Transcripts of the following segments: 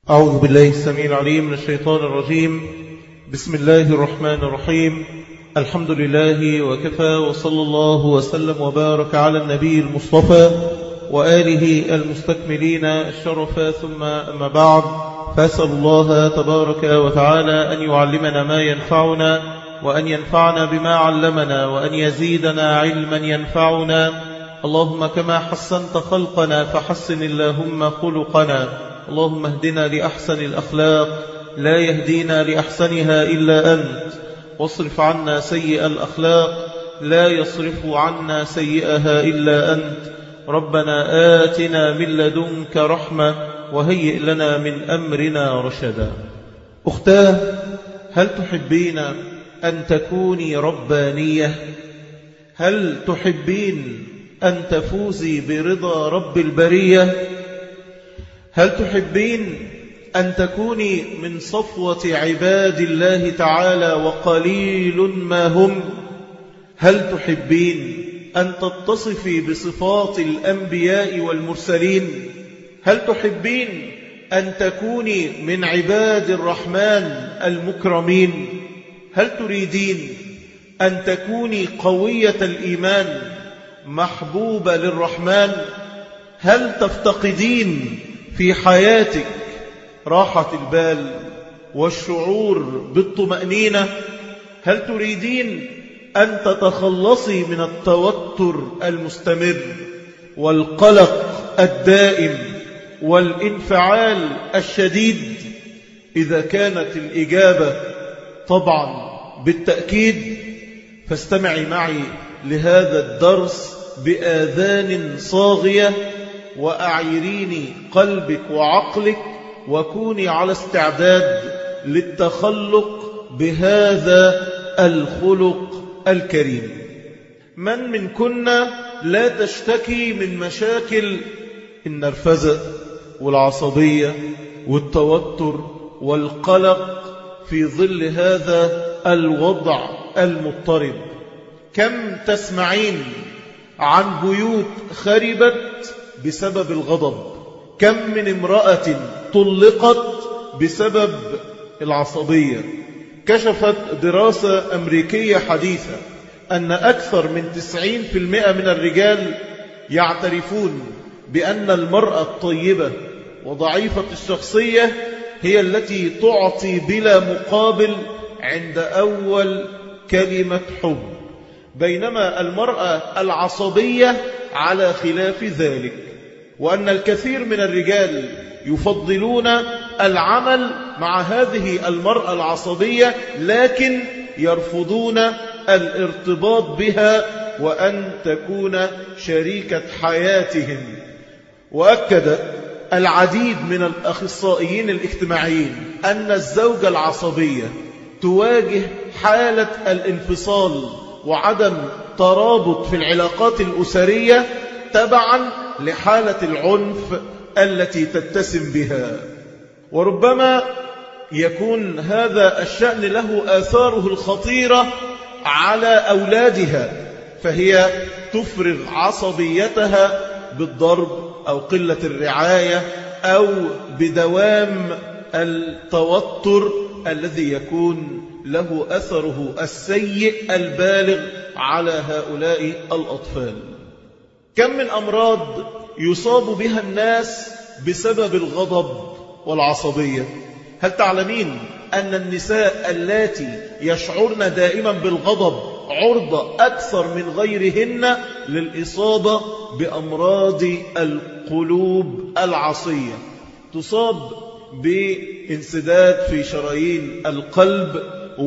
أعوذ بالله السميع العليم من الشيطان الرجيم بسم الله الرحمن الرحيم الحمد لله وكفى وصلى الله وسلم وبارك على النبي المصطفى وآله المستكملين الشرف ثم أما بعد فأسأل الله تبارك وتعالى أن يعلمنا ما ينفعنا وأن ينفعنا بما علمنا وأن يزيدنا علما ينفعنا اللهم كما حسنت خلقنا فحسن اللهم خلقنا اللهم اهدنا لأحسن الأخلاق لا يهدينا لأحسنها إلا أنت واصرف عنا سيء الأخلاق لا يصرف عنا سيئها إلا أنت ربنا آتنا من لدنك رحمة وهيئ لنا من أمرنا رشدا أختاه هل تحبين أن تكوني ربانية هل تحبين أن تفوزي برضا رب البرية هل تحبين أن تكوني من صفوة عباد الله تعالى وقليل ما هم هل تحبين أن تتصفي بصفات الأنبياء والمرسلين هل تحبين أن تكوني من عباد الرحمن المكرمين هل تريدين أن تكوني قوية الإيمان محبوبة للرحمن هل تفتقدين في حياتك راحة البال والشعور بالطمأنينة هل تريدين أن تتخلصي من التوتر المستمر والقلق الدائم والانفعال الشديد إذا كانت الإجابة طبعا بالتأكيد فاستمعي معي لهذا الدرس بآذان صاغية وأعيريني قلبك وعقلك وكوني على استعداد للتخلق بهذا الخلق الكريم من من كنا لا تشتكي من مشاكل النرفزة والعصبية والتوتر والقلق في ظل هذا الوضع المضطرب كم تسمعين عن بيوت خربت بسبب الغضب كم من امرأة طلقت بسبب العصبية كشفت دراسة أمريكية حديثة أن أكثر من 90% من الرجال يعترفون بأن المرأة الطيبة وضعيفة الشخصية هي التي تعطي بلا مقابل عند أول كلمة حب بينما المرأة العصبية على خلاف ذلك وأن الكثير من الرجال يفضلون العمل مع هذه المرأة العصبية لكن يرفضون الارتباط بها وأن تكون شريكة حياتهم وأكد العديد من الأخصائيين الاجتماعيين أن الزوجة العصبية تواجه حالة الانفصال وعدم ترابط في العلاقات الأسرية تبعا لحالة العنف التي تتسم بها وربما يكون هذا الشأن له آثاره الخطيرة على أولادها فهي تفرغ عصبيتها بالضرب أو قلة الرعاية أو بدوام التوتر الذي يكون له أثره السيء البالغ على هؤلاء الأطفال كم من أمراض يصاب بها الناس بسبب الغضب والعصبية هل تعلمين أن النساء اللاتي يشعرن دائما بالغضب عرضة أكثر من غيرهن للإصابة بأمراض القلوب العصية تصاب بانسداد في شرايين القلب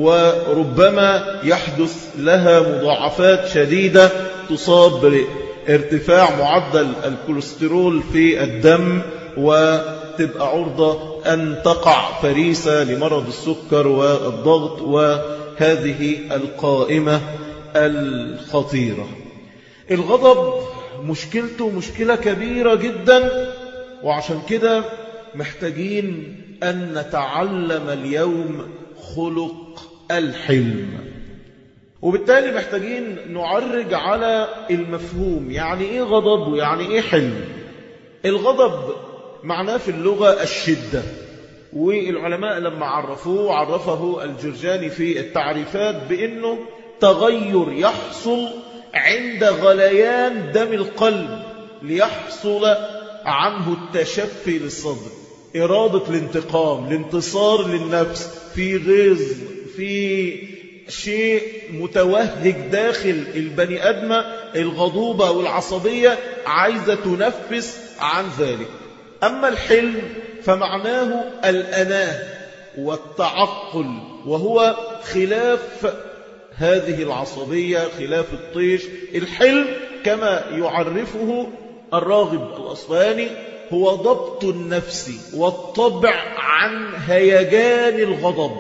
وربما يحدث لها مضاعفات شديدة تصاب بارتفاع معدل الكوليسترول في الدم وتبقى عرضة أن تقع فريسة لمرض السكر والضغط وهذه القائمة الخطيرة الغضب مشكلته مشكلة كبيرة جدا وعشان كده محتاجين أن نتعلم اليوم خلق الحلم وبالتالي محتاجين نعرج على المفهوم يعني ايه غضب ويعني ايه حلم الغضب معناه في اللغة الشدة والعلماء لما عرفوه عرفه الجرجاني في التعريفات بأنه تغير يحصل عند غليان دم القلب ليحصل عنه التشفي للصدر إرادة الانتقام الانتصار للنفس في غيظ في شيء متوهج داخل البني أدمة الغضوبة والعصبية عايزة تنفس عن ذلك أما الحلم فمعناه الأناه والتعقل وهو خلاف هذه العصبية خلاف الطيش الحلم كما يعرفه الراغب الأصفهاني هو ضبط النفس والطبع عن هيجان الغضب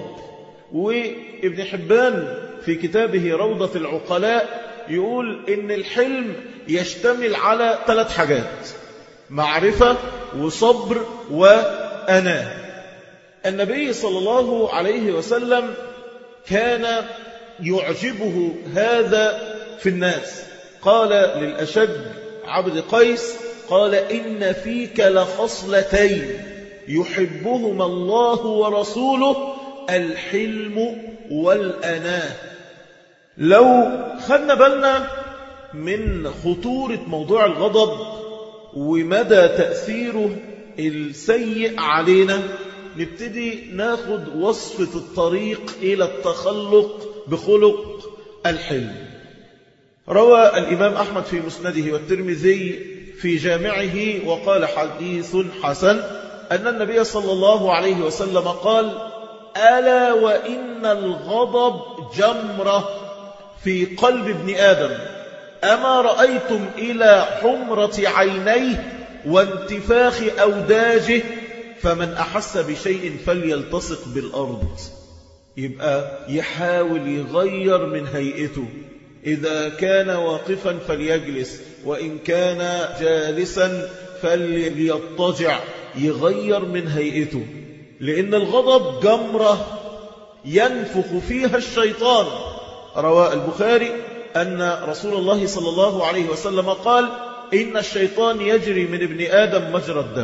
وابن حبان في كتابه روضة العقلاء يقول إن الحلم يشتمل على ثلاث حاجات معرفة وصبر وأناه النبي صلى الله عليه وسلم كان يعجبه هذا في الناس قال للأشد عبد قيس قال إن فيك لخصلتين يحبهما الله ورسوله الحلم والأناه لو خدنا بالنا من خطورة موضوع الغضب ومدى تأثيره السيء علينا نبتدي ناخد وصفة الطريق إلى التخلق بخلق الحلم روى الإمام أحمد في مسنده والترمذي في جامعه وقال حديث حسن أن النبي صلى الله عليه وسلم قال ألا وإن الغضب جمرة في قلب ابن آدم أما رأيتم إلى حمرة عينيه وانتفاخ أوداجه فمن أحس بشيء فليلتصق بالأرض يبقى يحاول يغير من هيئته إذا كان واقفا فليجلس وإن كان جالسا فليضطجع يغير من هيئته لأن الغضب جمرة ينفخ فيها الشيطان روى البخاري أن رسول الله صلى الله عليه وسلم قال إن الشيطان يجري من ابن آدم مجرى الدم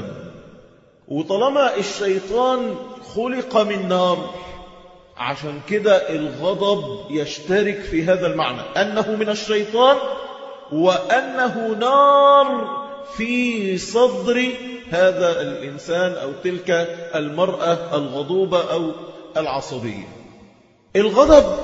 وطالما الشيطان خلق من نار عشان كده الغضب يشترك في هذا المعنى أنه من الشيطان وأنه نار في صدر هذا الإنسان أو تلك المرأة الغضوبة أو العصبية الغضب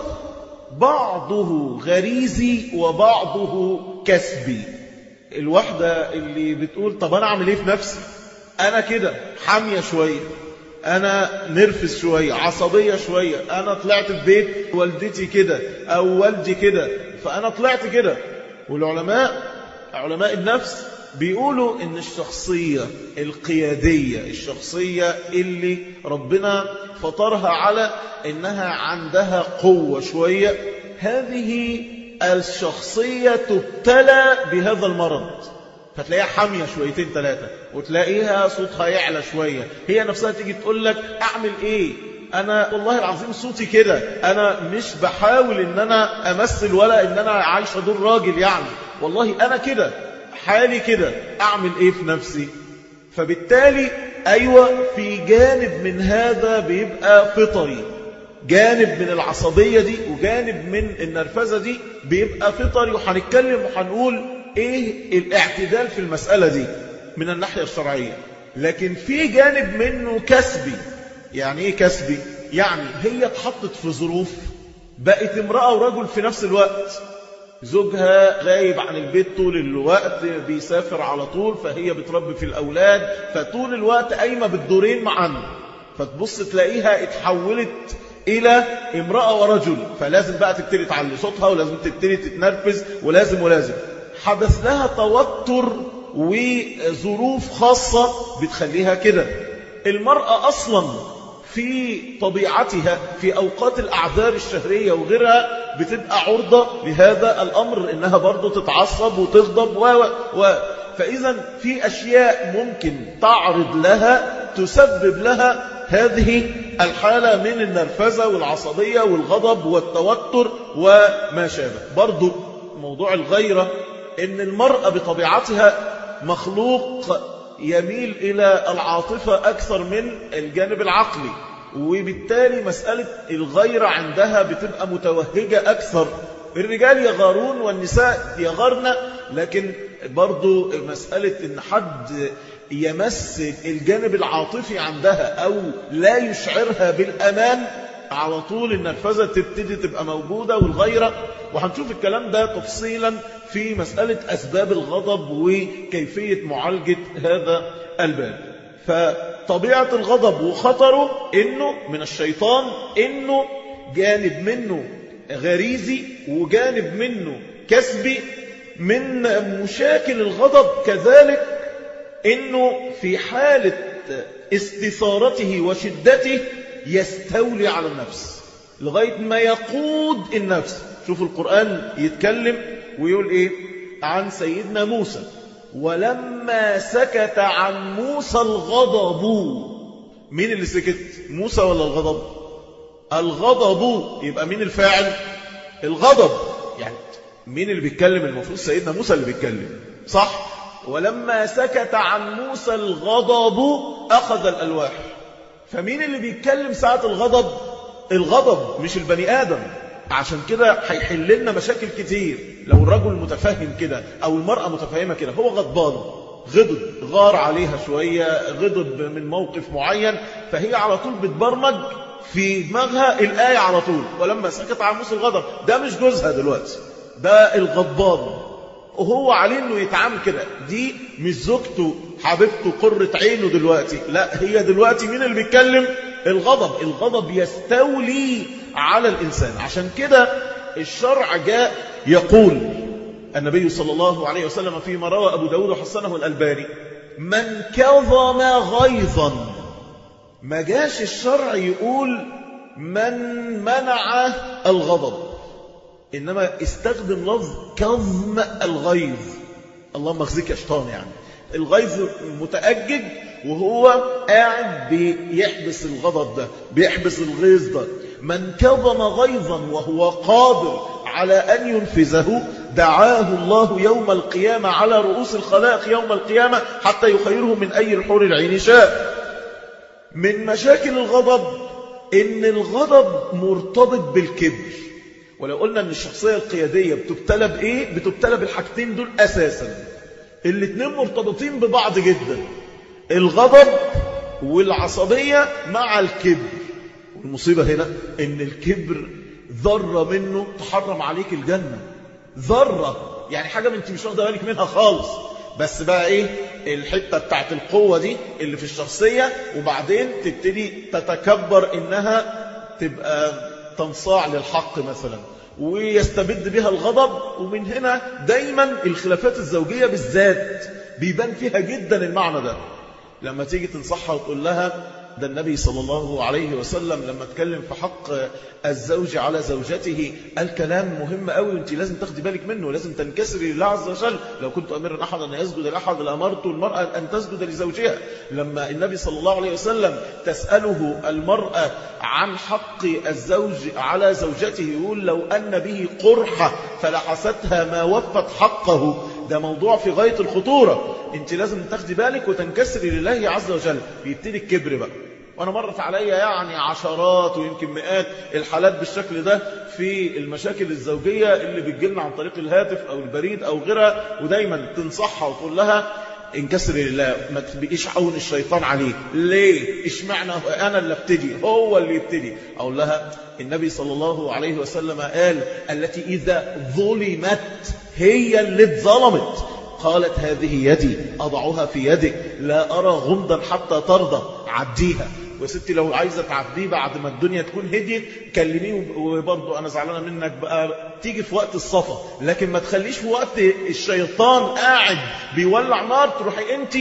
بعضه غريزي وبعضه كسبي الواحدة اللي بتقول طب أنا أعمل إيه في نفسي أنا كده حامية شوية أنا نرفز شوية عصبية شوية أنا طلعت في بيت والدتي كده أو والدي كده فأنا طلعت كده والعلماء علماء النفس بيقولوا ان الشخصية القيادية الشخصية اللي ربنا فطرها على انها عندها قوة شوية هذه الشخصية تبتلى بهذا المرض فتلاقيها حامية شويتين ثلاثة وتلاقيها صوتها يعلى شوية هي نفسها تيجي تقول لك أعمل إيه أنا والله العظيم صوتي كده أنا مش بحاول إن أنا أمثل ولا إن أنا عايشة دور راجل يعني والله أنا كده حالي كده أعمل إيه في نفسي فبالتالي أيوة في جانب من هذا بيبقى فطري جانب من العصبية دي وجانب من النرفزة دي بيبقى فطري وهنتكلم وهنقول ايه الاعتدال في المسألة دي من الناحية الشرعية لكن في جانب منه كسبي يعني ايه كسبي يعني هي اتحطت في ظروف بقت امرأة ورجل في نفس الوقت زوجها غايب عن البيت طول الوقت بيسافر على طول فهي بتربي في الأولاد فطول الوقت قايمة بالدورين معا فتبص تلاقيها اتحولت إلى امرأة ورجل فلازم بقى تبتدي تعلي صوتها ولازم تبتدي تتنرفز ولازم ولازم حدث لها توتر وظروف خاصة بتخليها كده المرأة أصلا في طبيعتها في أوقات الأعذار الشهرية وغيرها بتبقى عرضة لهذا الأمر إنها برضو تتعصب وتغضب و و فإذا في أشياء ممكن تعرض لها تسبب لها هذه الحالة من النرفزة والعصبية والغضب والتوتر وما شابه برضو موضوع الغيرة إن المرأة بطبيعتها مخلوق يميل إلى العاطفة أكثر من الجانب العقلي وبالتالي مسألة الغيرة عندها بتبقى متوهجة أكثر الرجال يغارون والنساء يغارن لكن برضو مسألة إن حد يمس الجانب العاطفي عندها أو لا يشعرها بالأمان على طول النرفزة تبتدي تبقى موجودة والغيرة وهنشوف الكلام ده تفصيلا في مسألة أسباب الغضب وكيفية معالجة هذا الباب فطبيعة الغضب وخطره إنه من الشيطان إنه جانب منه غريزي وجانب منه كسبي من مشاكل الغضب كذلك إنه في حالة استثارته وشدته يستولي على النفس لغاية ما يقود النفس شوف القرآن يتكلم ويقول إيه عن سيدنا موسى ولما سكت عن موسى الغضب مين اللي سكت موسى ولا الغضب الغضب يبقى مين الفاعل الغضب يعني مين اللي بيتكلم المفروض سيدنا موسى اللي بيتكلم صح ولما سكت عن موسى الغضب أخذ الألواح فمين اللي بيتكلم ساعة الغضب الغضب مش البني آدم عشان كده هيحل لنا مشاكل كتير لو الرجل متفهم كده أو المرأة متفهمة كده هو غضبان غضب غار عليها شوية غضب من موقف معين فهي على طول بتبرمج في دماغها الآية على طول ولما سكت عن موسى الغضب ده مش جوزها دلوقتي ده الغضبان وهو عليه انه يتعامل كده دي مش زوجته حبيبته قرة عينه دلوقتي لا هي دلوقتي مين اللي بيتكلم الغضب الغضب يستولي على الإنسان عشان كده الشرع جاء يقول النبي صلى الله عليه وسلم فيما روى أبو داود وحسنه الألباني من كظم غيظا ما جاش الشرع يقول من منع الغضب إنما استخدم لفظ كظم الغيظ اللهم اخزيك يا شيطان يعني الغيظ متأجج وهو قاعد بيحبس الغضب ده بيحبس الغيظ ده من كظم غيظا وهو قادر على أن ينفذه دعاه الله يوم القيامة على رؤوس الخلائق يوم القيامة حتى يخيره من أي الحور العين شاء من مشاكل الغضب إن الغضب مرتبط بالكبر ولو قلنا أن الشخصية القيادية بتبتلى بإيه؟ بتبتلى بالحاجتين دول أساسا الاثنين مرتبطين ببعض جدا الغضب والعصبية مع الكبر والمصيبة هنا ان الكبر ذرة منه تحرم عليك الجنة ذرة يعني حاجة من انت مش واخده بالك منها خالص بس بقى ايه الحتة بتاعت القوة دي اللي في الشخصية وبعدين تبتدي تتكبر انها تبقى تنصاع للحق مثلا ويستبد بها الغضب ومن هنا دايما الخلافات الزوجية بالذات بيبان فيها جدا المعنى ده لما تيجي تنصحها وتقول لها ده النبي صلى الله عليه وسلم لما اتكلم في حق الزوج على زوجته قال كلام مهم قوي وانت لازم تاخدي بالك منه لازم تنكسري لله عز وجل لو كنت امرا احد ان يسجد لاحد لامرت المراه ان تسجد لزوجها لما النبي صلى الله عليه وسلم تساله المراه عن حق الزوج على زوجته يقول لو ان به قرحه فلحستها ما وفت حقه ده موضوع في غايه الخطوره انت لازم تاخدي بالك وتنكسري لله عز وجل بيبتدي الكبر بقى وانا مرت عليا يعني عشرات ويمكن مئات الحالات بالشكل ده في المشاكل الزوجية اللي بتجيلنا عن طريق الهاتف او البريد او غيرها ودايما تنصحها وتقول لها انكسري لله ما تبقيش عون الشيطان عليه ليه اشمعنى انا اللي ابتدي هو اللي يبتدي اقول لها النبي صلى الله عليه وسلم قال التي اذا ظلمت هي اللي اتظلمت قالت هذه يدي أضعها في يدك لا أرى غمضا حتى ترضى عديها ويا ستي لو عايزة تعديه بعد ما الدنيا تكون هديت كلميه وبرضه أنا زعلانة منك بقى تيجي في وقت الصفا لكن ما تخليش في وقت الشيطان قاعد بيولع نار تروحي أنت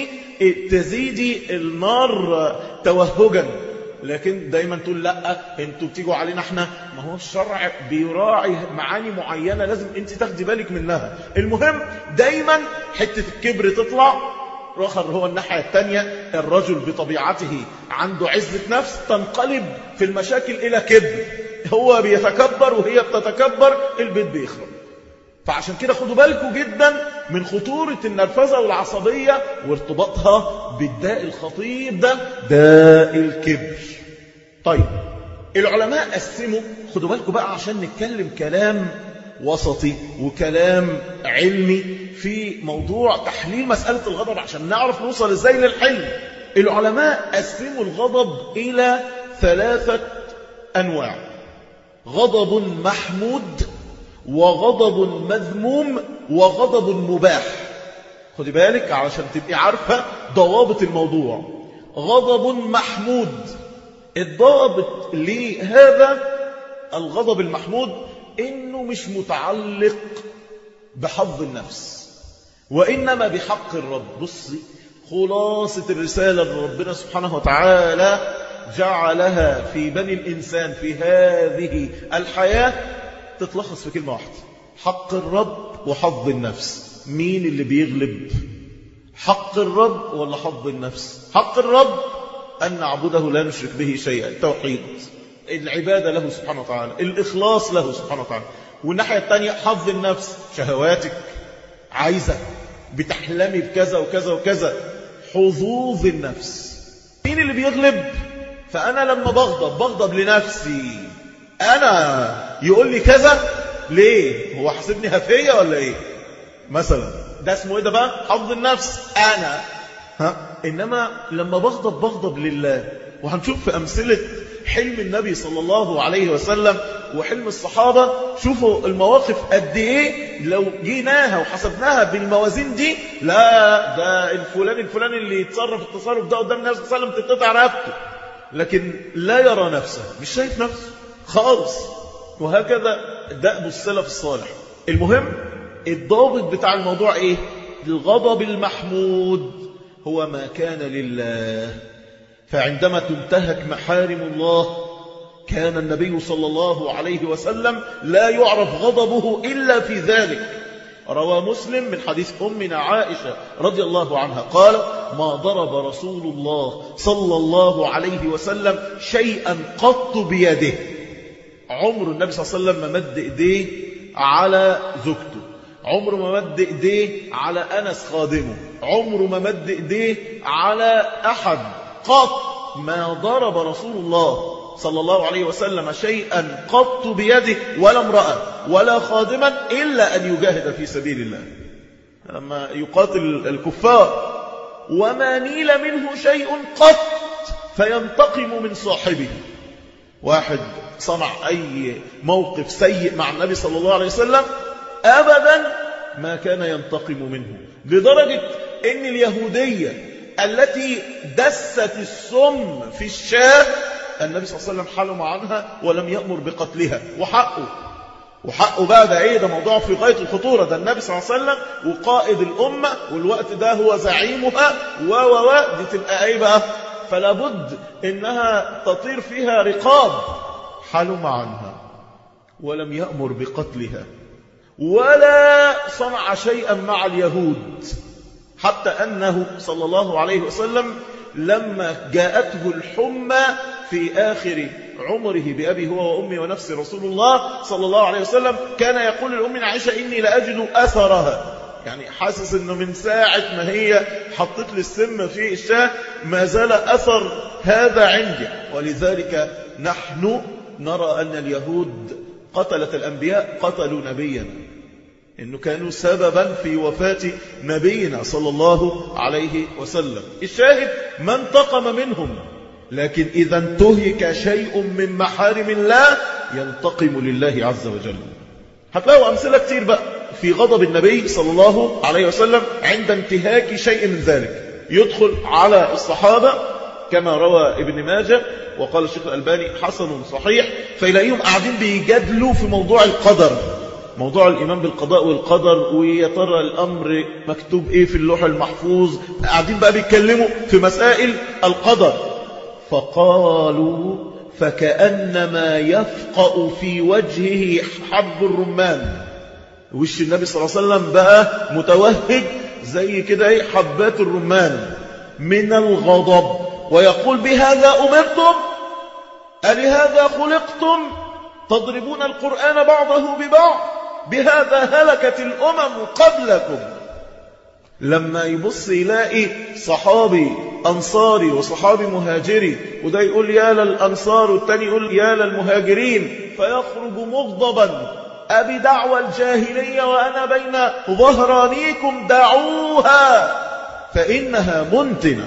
تزيدي النار توهجا لكن دايما تقول لا انتوا بتيجوا علينا احنا ما هو الشرع بيراعي معاني معينة لازم انت تاخدي بالك منها المهم دايما حتة الكبر تطلع رخر هو الناحية الثانية الرجل بطبيعته عنده عزة نفس تنقلب في المشاكل إلى كبر هو بيتكبر وهي بتتكبر البيت بيخرب فعشان كده خدوا بالكم جدا من خطورة النرفزة والعصبية وارتباطها بالداء الخطير ده داء الكبر طيب العلماء قسموا خدوا بالكم بقى عشان نتكلم كلام وسطي وكلام علمي في موضوع تحليل مسألة الغضب عشان نعرف نوصل ازاي للحلم العلماء قسموا الغضب إلى ثلاثة أنواع غضب محمود وغضب مذموم وغضب مباح خدي بالك علشان تبقي عارفة ضوابط الموضوع غضب محمود الضابط لهذا الغضب المحمود انه مش متعلق بحظ النفس وانما بحق الرب بصي خلاصة الرسالة اللي ربنا سبحانه وتعالى جعلها في بني الإنسان في هذه الحياة تتلخص في كلمة واحدة حق الرب وحظ النفس مين اللي بيغلب حق الرب ولا حظ النفس حق الرب أن نعبده لا نشرك به شيئا التوحيد العبادة له سبحانه وتعالى الإخلاص له سبحانه وتعالى والناحية الثانية حظ النفس شهواتك عايزة بتحلمي بكذا وكذا وكذا حظوظ النفس مين اللي بيغلب فأنا لما بغضب بغضب لنفسي أنا يقول لي كذا ليه هو حسبني هفية ولا إيه مثلا ده اسمه إيه ده بقى حظ النفس أنا ها إنما لما بغضب بغضب لله وهنشوف في أمثلة حلم النبي صلى الله عليه وسلم وحلم الصحابة شوفوا المواقف قد ايه لو جيناها وحسبناها بالموازين دي لا ده الفلان الفلاني اللي يتصرف التصرف ده قدام النبي صلى الله عليه وسلم تتقطع رقبته لكن لا يرى نفسه مش شايف نفسه خالص وهكذا دأب السلف الصالح المهم الضابط بتاع الموضوع ايه الغضب المحمود هو ما كان لله فعندما تنتهك محارم الله كان النبي صلى الله عليه وسلم لا يعرف غضبه إلا في ذلك روى مسلم من حديث أمنا عائشة رضي الله عنها قال ما ضرب رسول الله صلى الله عليه وسلم شيئا قط بيده عمر النبي صلى الله عليه وسلم ما مد إيديه على زوجته عمره ما مد إيديه على أنس خادمه عمره ما مد إيديه على أحد قط ما ضرب رسول الله صلى الله عليه وسلم شيئا قط بيده ولا امرأة ولا خادما إلا أن يجاهد في سبيل الله لما يقاتل الكفار وما نيل منه شيء قط فينتقم من صاحبه واحد صنع أي موقف سيء مع النبي صلى الله عليه وسلم أبدا ما كان ينتقم منه لدرجة أن اليهودية التي دست السم في الشاه النبي صلى الله عليه وسلم حلم عنها ولم يأمر بقتلها وحقه وحقه بقى ده ايه ده موضوع في غاية الخطورة ده النبي صلى الله عليه وسلم وقائد الأمة والوقت ده هو زعيمها و و و دي تبقى ايه بقى فلا بد انها تطير فيها رقاب حلم عنها ولم يأمر بقتلها ولا صنع شيئا مع اليهود حتى أنه صلى الله عليه وسلم لما جاءته الحمى في آخر عمره بأبي هو وأمي ونفس رسول الله صلى الله عليه وسلم كان يقول لأمنا عائشة إني لأجد أثرها يعني حاسس أنه من ساعة ما هي حطت لي السم في الشاه ما زال أثر هذا عندي ولذلك نحن نرى أن اليهود قتلت الأنبياء قتلوا نبينا إنه كانوا سببا في وفاة نبينا صلى الله عليه وسلم الشاهد ما انتقم منهم لكن إذا انتهك شيء من محارم الله ينتقم لله عز وجل هتلاقوا أمثلة كتير بقى في غضب النبي صلى الله عليه وسلم عند انتهاك شيء من ذلك يدخل على الصحابة كما روى ابن ماجه وقال الشيخ الألباني حسن صحيح فيلاقيهم قاعدين بيجادلوا في موضوع القدر موضوع الإيمان بالقضاء والقدر ويا ترى الأمر مكتوب إيه في اللوح المحفوظ قاعدين بقى بيتكلموا في مسائل القدر فقالوا فكأنما يفقأ في وجهه حب الرمان وش النبي صلى الله عليه وسلم بقى متوهج زي كده ايه حبات الرمان من الغضب ويقول بهذا أمرتم ألهذا خلقتم تضربون القرآن بعضه ببعض بهذا هلكت الأمم قبلكم لما يبص يلاقي صحابي أنصاري وصحابي مهاجري وده يقول يا للأنصار والتاني يقول يا للمهاجرين فيخرج مغضبا أبي دعوى الجاهلية وأنا بين ظهرانيكم دعوها فإنها منتنة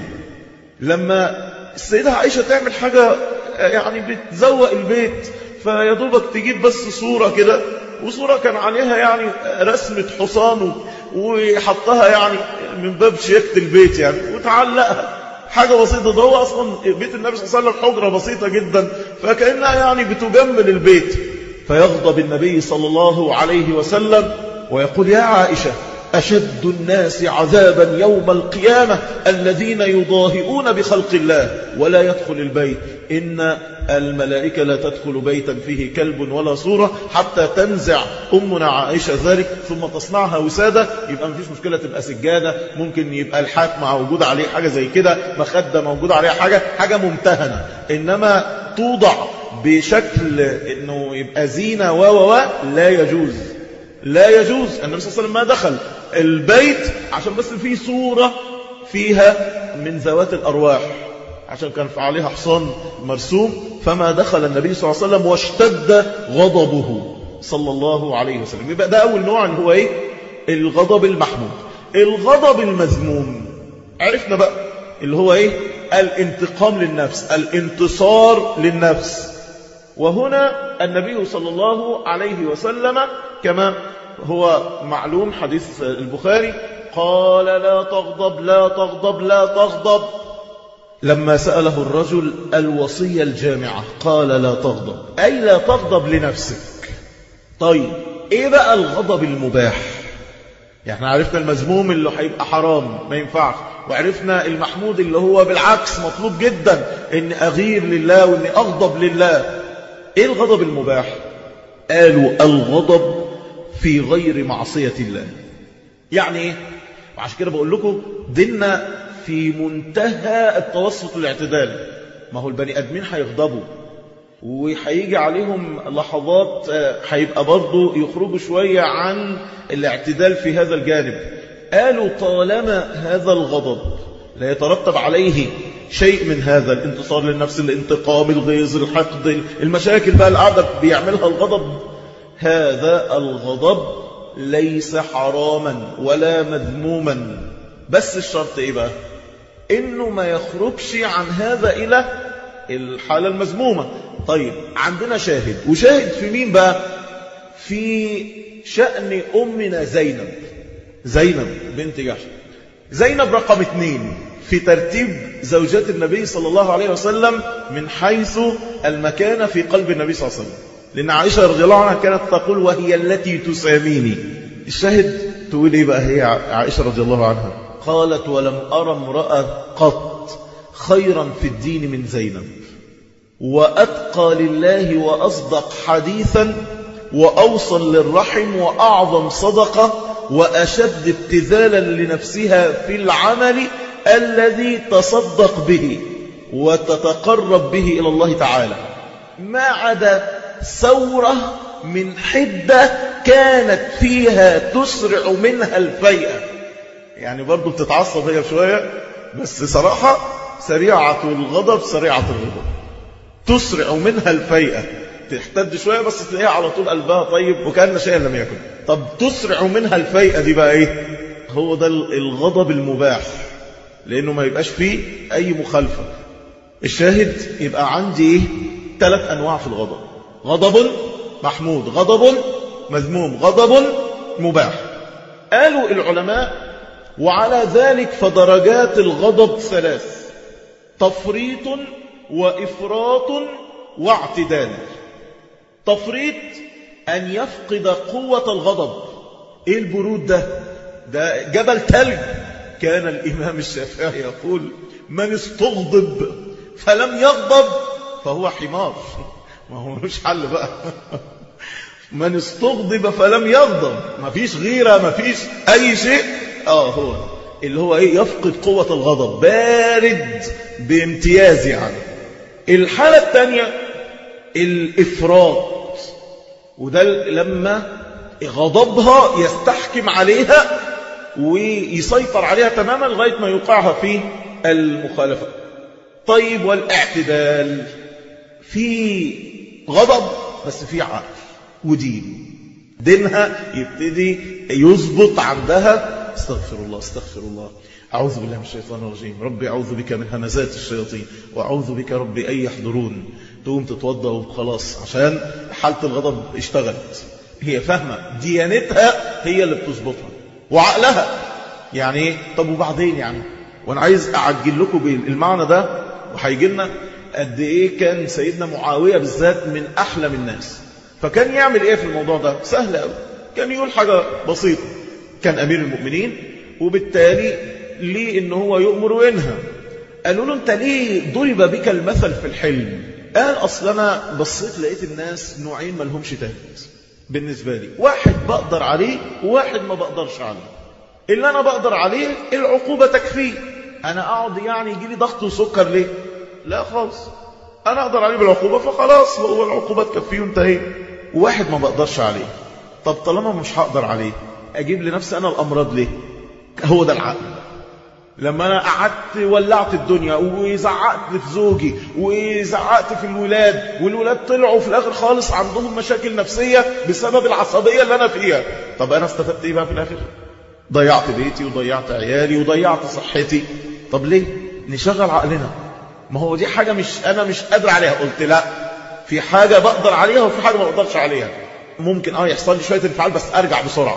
لما السيدة عائشة تعمل حاجة يعني بتزوق البيت فيدوبك تجيب بس صورة كده وصورة كان عليها يعني رسمة حصان ويحطها يعني من باب شياكة البيت يعني وتعلقها حاجة بسيطة ده هو أصلا بيت النبي صلى الله عليه وسلم حجرة بسيطة جدا فكأنها يعني بتجمل البيت فيغضب النبي صلى الله عليه وسلم ويقول يا عائشة أشد الناس عذابا يوم القيامة الذين يضاهئون بخلق الله ولا يدخل البيت إن الملائكة لا تدخل بيتا فيه كلب ولا صورة حتى تنزع أمنا عائشة ذلك ثم تصنعها وسادة يبقى مفيش مشكلة تبقى سجادة ممكن يبقى الحاك مع وجود عليه حاجة زي كده مخدة موجود عليها حاجة حاجة ممتهنة إنما توضع بشكل إنه يبقى زينة و و لا يجوز لا يجوز النبي صلى الله عليه وسلم ما دخل البيت عشان بس فيه صورة فيها من ذوات الأرواح عشان كان في عليها حصان مرسوم فما دخل النبي صلى الله عليه وسلم واشتد غضبه صلى الله عليه وسلم يبقى ده أول نوع اللي هو إيه الغضب المحمود الغضب المذموم عرفنا بقى اللي هو إيه الانتقام للنفس الانتصار للنفس وهنا النبي صلى الله عليه وسلم كما هو معلوم حديث البخاري قال لا تغضب لا تغضب لا تغضب لما سأله الرجل الوصية الجامعة قال لا تغضب أي لا تغضب لنفسك طيب إيه بقى الغضب المباح يعني احنا عرفنا المذموم اللي هيبقى حرام ما ينفعش وعرفنا المحمود اللي هو بالعكس مطلوب جدا ان اغير لله وان اغضب لله ايه الغضب المباح قالوا الغضب في غير معصية الله يعني ايه وعشان كده بقول لكم ديننا في منتهى التوسط الاعتدال ما هو البني ادمين هيغضبوا وهيجي عليهم لحظات هيبقى برضه يخرجوا شوية عن الاعتدال في هذا الجانب قالوا طالما هذا الغضب لا يترتب عليه شيء من هذا الانتصار للنفس الانتقام الغيظ الحقد المشاكل بقى القعدة بيعملها الغضب هذا الغضب ليس حراما ولا مذموما بس الشرط ايه بقى انه ما يخرجش عن هذا الى الحالة المذمومة طيب عندنا شاهد وشاهد في مين بقى في شأن أمنا زينب زينب بنت جحش زينب رقم اثنين في ترتيب زوجات النبي صلى الله عليه وسلم من حيث المكانة في قلب النبي صلى الله عليه وسلم لأن عائشة رضي الله عنها كانت تقول وهي التي تساميني الشاهد تقول إيه بقى هي عائشة رضي الله عنها قالت ولم أرى امرأة قط خيرا في الدين من زينب وأتقى لله وأصدق حديثا وأوصل للرحم وأعظم صدقة وأشد ابتذالا لنفسها في العمل الذي تصدق به وتتقرب به إلى الله تعالى ما عدا ثورة من حدة كانت فيها تسرع منها الفيئة يعني برضو بتتعصب هي شوية بس صراحة سريعة الغضب سريعة الغضب تسرع منها الفيئة تحتد شوية بس تلاقيها على طول قلبها طيب وكأن شيئا لم يكن طب تسرع منها الفيئة دي بقى ايه هو ده الغضب المباح لأنه ما يبقاش فيه أي مخالفة الشاهد يبقى عندي ايه ثلاث أنواع في الغضب غضب محمود غضب مذموم غضب مباح قالوا العلماء وعلى ذلك فدرجات الغضب ثلاث تفريط وإفراط واعتدال تفريط أن يفقد قوة الغضب إيه البرود ده ده جبل تلج كان الإمام الشافعي يقول من استغضب فلم يغضب فهو حمار ما هو مش حل بقى من استغضب فلم يغضب ما فيش غيرة ما فيش أي شيء آه هو اللي هو إيه يفقد قوة الغضب بارد بامتياز يعني الحالة الثانية الإفراط وده لما غضبها يستحكم عليها ويسيطر عليها تماما لغاية ما يوقعها في المخالفة طيب والاعتدال في غضب بس في عقل ودين دينها يبتدي يظبط عندها استغفر الله استغفر الله أعوذ بالله من الشيطان الرجيم ربي أعوذ بك من همزات الشياطين وأعوذ بك ربي أن يحضرون تقوم تتوضأ وخلاص عشان حالة الغضب اشتغلت هي فاهمة ديانتها هي اللي بتظبطها وعقلها يعني ايه طب وبعدين يعني وانا عايز اعجل لكم بالمعنى ده وهيجي لنا قد ايه كان سيدنا معاويه بالذات من احلم الناس فكان يعمل ايه في الموضوع ده سهل قوي كان يقول حاجه بسيطه كان امير المؤمنين وبالتالي ليه ان هو يؤمر وينهى قالوا له انت ليه ضرب بك المثل في الحلم قال اصل انا بصيت لقيت الناس نوعين ما لهمش تالت بالنسبه لي واحد بقدر عليه وواحد ما بقدرش عليه اللي انا بقدر عليه العقوبه تكفيه انا اقعد يعني يجي لي ضغط وسكر ليه لا خالص انا اقدر عليه بالعقوبه فخلاص هو العقوبه تكفيه وانتهينا واحد ما بقدرش عليه طب طالما مش هقدر عليه اجيب لنفسي انا الامراض ليه هو ده العقل لما انا قعدت ولعت الدنيا وزعقت في زوجي وزعقت في الولاد والولاد طلعوا في الاخر خالص عندهم مشاكل نفسيه بسبب العصبيه اللي انا فيها طب انا استفدت ايه بقى في الاخر ضيعت بيتي وضيعت عيالي وضيعت صحتي طب ليه نشغل عقلنا ما هو دي حاجه مش انا مش قادر عليها قلت لا في حاجه بقدر عليها وفي حاجه ما بقدرش عليها ممكن اه يحصل لي شويه انفعال بس ارجع بسرعه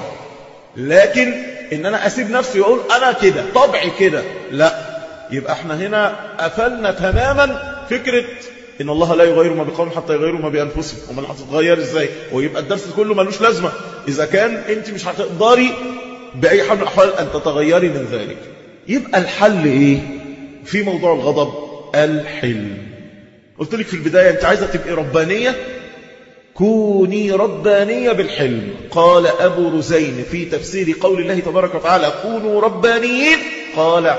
لكن ان انا اسيب نفسي واقول انا كده طبعي كده لا يبقى احنا هنا قفلنا تماما فكره ان الله لا يغير ما بقوم حتى يغيروا ما بانفسهم امال هتتغير ازاي ويبقى الدرس كله ملوش لازمه اذا كان انت مش هتقدري باي حال من الاحوال ان تتغيري من ذلك يبقى الحل ايه في موضوع الغضب الحلم قلت لك في البدايه انت عايزه تبقي ربانيه كوني ربانية بالحلم قال أبو رزين في تفسير قول الله تبارك وتعالى كونوا ربانيين قال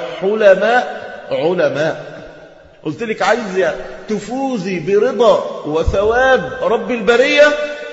حلماء علماء قلت لك عايزة تفوزي برضا وثواب رب البرية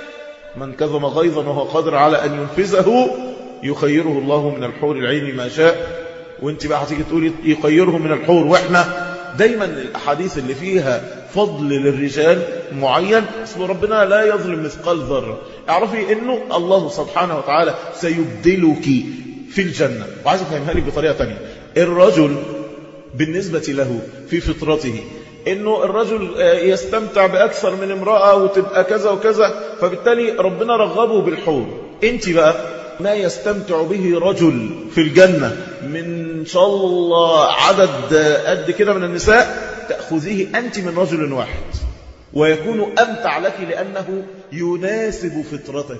من كظم غيظا وهو قادر على أن ينفذه يخيره الله من الحور العين ما شاء وانت بقى هتيجي تقولي يخيره من الحور واحنا دايما الأحاديث اللي فيها فضل للرجال معين اسم ربنا لا يظلم مثقال ذرة اعرفي انه الله سبحانه وتعالى سيبدلك في الجنة وعايز افهمها لك بطريقة تانية الرجل بالنسبة له في فطرته انه الرجل يستمتع باكثر من امرأة وتبقى كذا وكذا فبالتالي ربنا رغبه بالحور انت بقى ما يستمتع به رجل في الجنة من شاء الله عدد قد كده من النساء تأخذيه أنت من رجل واحد ويكون أمتع لك لأنه يناسب فطرتك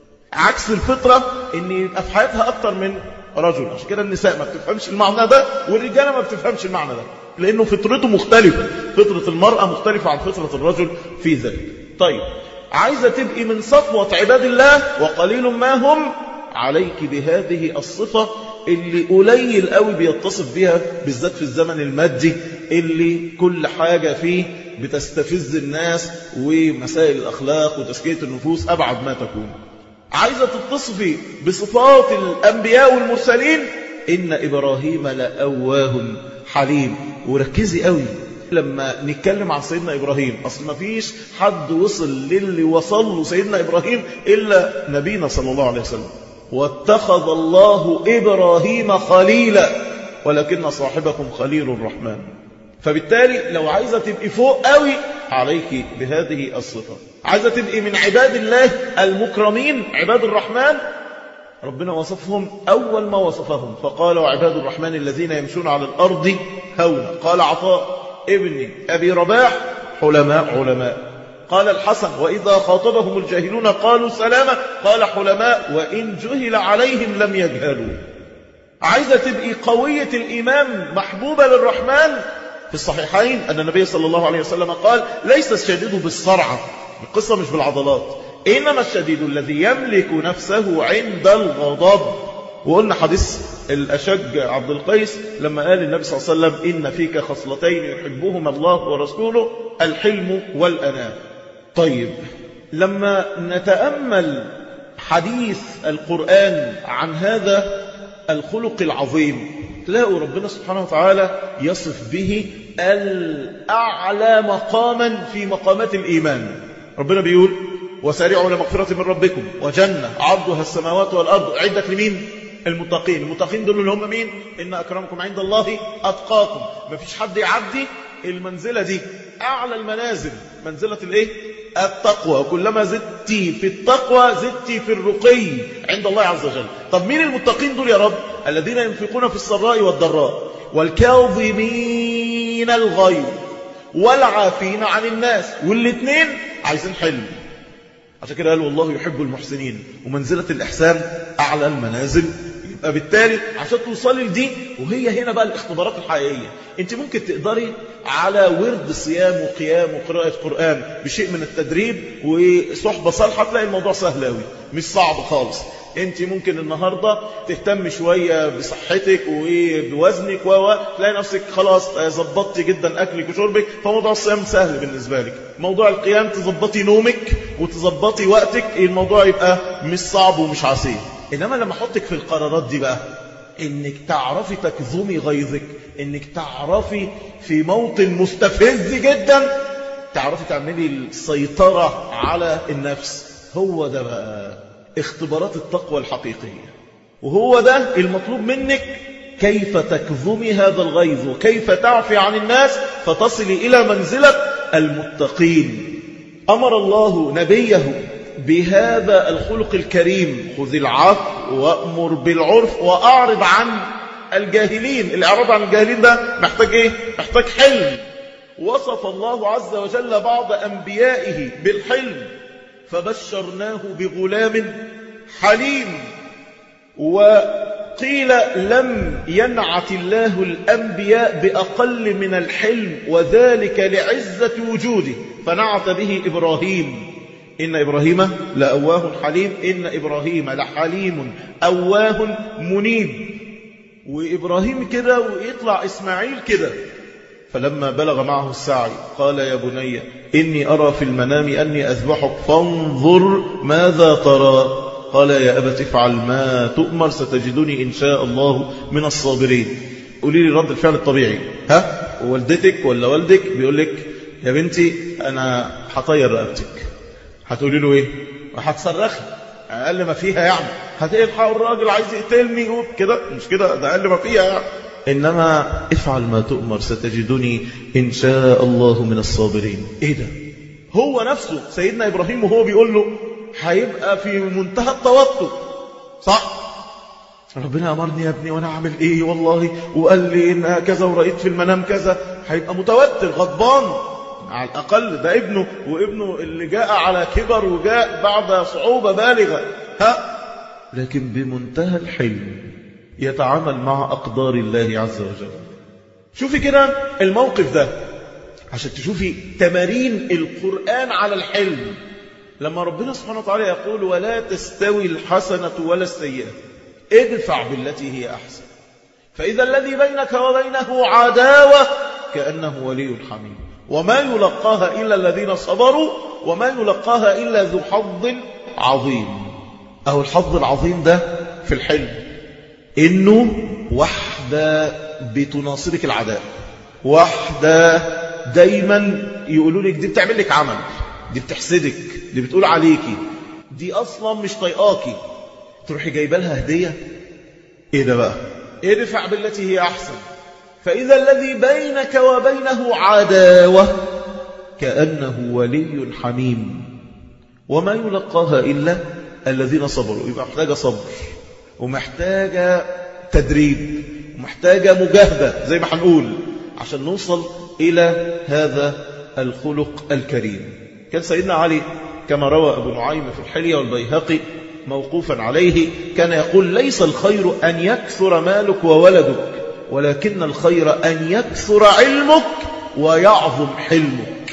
عكس الفطرة أن يبقى في حياتها أكتر من رجل عشان كده النساء ما بتفهمش المعنى ده والرجالة ما بتفهمش المعنى ده لأنه فطرته مختلفة فطرة المرأة مختلفة عن فطرة الرجل في ذلك طيب عايزة تبقي من صفوة عباد الله وقليل ما هم عليك بهذه الصفة اللي قليل قوي بيتصف بها بالذات في الزمن المادي اللي كل حاجة فيه بتستفز الناس ومسائل الأخلاق وتزكية النفوس أبعد ما تكون عايزة تتصفي بصفات الأنبياء والمرسلين إن إبراهيم لأواه حليم وركزي قوي لما نتكلم عن سيدنا إبراهيم أصل ما فيش حد وصل للي وصل له سيدنا إبراهيم إلا نبينا صلى الله عليه وسلم واتخذ الله إبراهيم خليلا ولكن صاحبكم خليل الرحمن فبالتالي لو عايزة تبقي فوق قوي عليك بهذه الصفة عايزة تبقي من عباد الله المكرمين عباد الرحمن ربنا وصفهم أول ما وصفهم فقال وعباد الرحمن الذين يمشون على الأرض هونا قال عطاء ابن أبي رباح حلماء علماء قال الحسن وإذا خاطبهم الجاهلون قالوا سلاما قال حلماء وإن جهل عليهم لم يجهلوا عايزة تبقي قوية الإيمان محبوبة للرحمن في الصحيحين أن النبي صلى الله عليه وسلم قال ليس الشديد بالصرعة القصة مش بالعضلات إنما الشديد الذي يملك نفسه عند الغضب وقلنا حديث الأشج عبد القيس لما قال النبي صلى الله عليه وسلم إن فيك خصلتين يحبهما الله ورسوله الحلم والأنام طيب لما نتأمل حديث القرآن عن هذا الخلق العظيم تلاقوا ربنا سبحانه وتعالى يصف به الأعلى مقاما في مقامات الإيمان ربنا بيقول وسارعوا لمغفرة من ربكم وجنة عرضها السماوات والأرض عدة لمين؟ المتقين المتقين دول اللي هم مين؟ إن أكرمكم عند الله أتقاكم ما فيش حد يعدي المنزلة دي أعلى المنازل منزلة الإيه؟ التقوى وكلما زدتي في التقوى زدتي في الرقي عند الله عز وجل طب مين المتقين دول يا رب الذين ينفقون في السراء والضراء والكاظمين الغيظ والعافين عن الناس والاثنين عايزين حلم عشان كده قال والله يحب المحسنين ومنزلة الإحسان أعلى المنازل يبقى بالتالي عشان توصلي لدي وهي هنا بقى الاختبارات الحقيقية انت ممكن تقدري على ورد صيام وقيام وقراءة قرآن بشيء من التدريب وصحبة صالحة تلاقي الموضوع سهل أوي مش صعب خالص انت ممكن النهاردة تهتم شوية بصحتك وبوزنك و تلاقي نفسك خلاص ظبطتي جدا أكلك وشربك فموضوع الصيام سهل بالنسبة لك موضوع القيام تظبطي نومك وتظبطي وقتك الموضوع يبقى مش صعب ومش عسير إنما لما أحطك في القرارات دي بقى إنك تعرفي تكظمي غيظك إنك تعرفي في موطن مستفز جدا تعرفي تعملي السيطرة على النفس هو ده بقى اختبارات التقوى الحقيقية وهو ده المطلوب منك كيف تكظمي هذا الغيظ وكيف تعفي عن الناس فتصلي إلى منزلة المتقين أمر الله نبيه بهذا الخلق الكريم خذ العفو وأمر بالعرف وأعرض عن الجاهلين الإعراض عن الجاهلين ده محتاج إيه؟ محتاج حلم وصف الله عز وجل بعض أنبيائه بالحلم فبشرناه بغلام حليم وقيل لم ينعت الله الأنبياء بأقل من الحلم وذلك لعزة وجوده فنعت به إبراهيم إن إبراهيم لأواه حليم إن إبراهيم لحليم أواه منيب وإبراهيم كده ويطلع إسماعيل كده فلما بلغ معه السعي قال يا بني إني أرى في المنام أني أذبحك فانظر ماذا ترى قال يا أبت افعل ما تؤمر ستجدني إن شاء الله من الصابرين قولي لي رد الفعل الطبيعي ها والدتك ولا والدك بيقول لك يا بنتي أنا هطير رقبتك هتقولي له إيه وهتصرخي أقل ما فيها يعني هتلحق الراجل عايز يقتلني كده مش كده ده أقل ما فيها يعني إنما افعل ما تؤمر ستجدني إن شاء الله من الصابرين إيه ده هو نفسه سيدنا إبراهيم وهو بيقول له هيبقى في منتهى التوتر صح ربنا أمرني يا ابني وأنا أعمل إيه والله وقال لي إن كذا ورأيت في المنام كذا هيبقى متوتر غضبان على الأقل ده ابنه وابنه اللي جاء على كبر وجاء بعد صعوبة بالغة ها لكن بمنتهى الحلم يتعامل مع أقدار الله عز وجل شوفي كده الموقف ده عشان تشوفي تمارين القرآن على الحلم لما ربنا سبحانه وتعالى يقول ولا تستوي الحسنة ولا السيئة ادفع بالتي هي أحسن فإذا الذي بينك وبينه عداوة كأنه ولي حميم وما يلقاها إلا الذين صبروا وما يلقاها إلا ذو حظ عظيم أو الحظ العظيم ده في الحلم إنه وحدة بتناصرك العداء وحدة دايما يقولوا لك دي بتعمل لك عمل دي بتحسدك دي بتقول عليكي دي أصلا مش طيقاكي تروحي جايبه لها هدية إيه ده بقى ادفع بالتي هي أحسن فإذا الذي بينك وبينه عداوة كأنه ولي حميم وما يلقاها إلا الذين صبروا يبقى محتاجة صبر ومحتاجة تدريب ومحتاجة مجاهدة زي ما هنقول عشان نوصل إلى هذا الخلق الكريم كان سيدنا علي كما روى أبو نعيم في الحلية والبيهقي موقوفا عليه كان يقول ليس الخير أن يكثر مالك وولدك ولكن الخير أن يكثر علمك ويعظم حلمك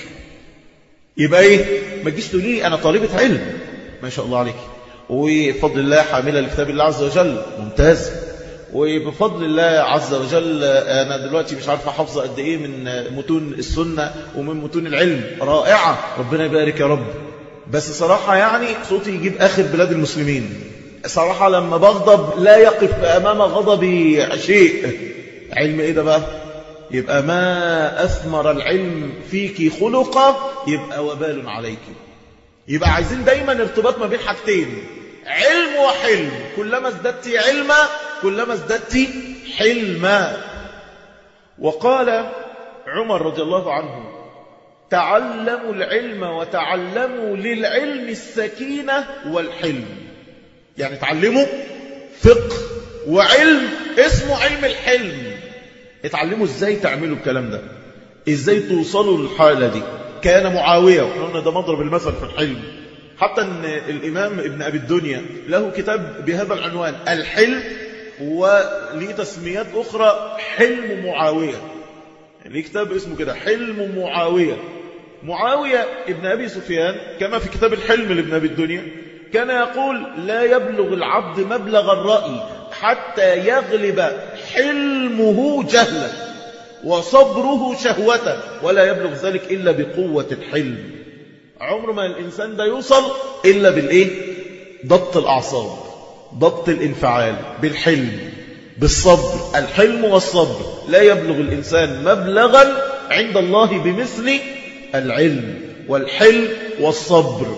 يبقى ايه ما تجيش تقولي لي انا طالبه علم ما شاء الله عليك وبفضل الله حامله لكتاب الله عز وجل ممتاز وبفضل الله عز وجل انا دلوقتي مش عارفه حافظه قد ايه من متون السنه ومن متون العلم رائعه ربنا يبارك يا رب بس صراحة يعني صوتي يجيب آخر بلاد المسلمين صراحة لما بغضب لا يقف أمام غضبي شيء علم إيه ده بقى يبقى ما أثمر العلم فيك خلقة يبقى وبال عليك يبقى عايزين دايما ارتباط ما بين حاجتين علم وحلم كلما ازددت علما كلما ازددت حلما وقال عمر رضي الله عنه تعلموا العلم وتعلموا للعلم السكينة والحلم يعني تعلموا فقه وعلم اسمه علم الحلم اتعلموا ازاي تعملوا الكلام ده ازاي توصلوا للحالة دي كان معاوية وقلنا ده مضرب المثل في الحلم حتى ان الامام ابن ابي الدنيا له كتاب بهذا العنوان الحلم وليه تسميات اخرى حلم معاوية ليه كتاب اسمه كده حلم معاوية معاوية ابن ابي سفيان كما في كتاب الحلم لابن ابي الدنيا كان يقول لا يبلغ العبد مبلغ الرأي حتى يغلب حلمه جهلا وصبره شهوة ولا يبلغ ذلك إلا بقوة الحلم عمر ما الإنسان ده يوصل إلا بالإيه؟ ضبط الأعصاب ضبط الانفعال بالحلم بالصبر الحلم والصبر لا يبلغ الإنسان مبلغا عند الله بمثل العلم والحلم والصبر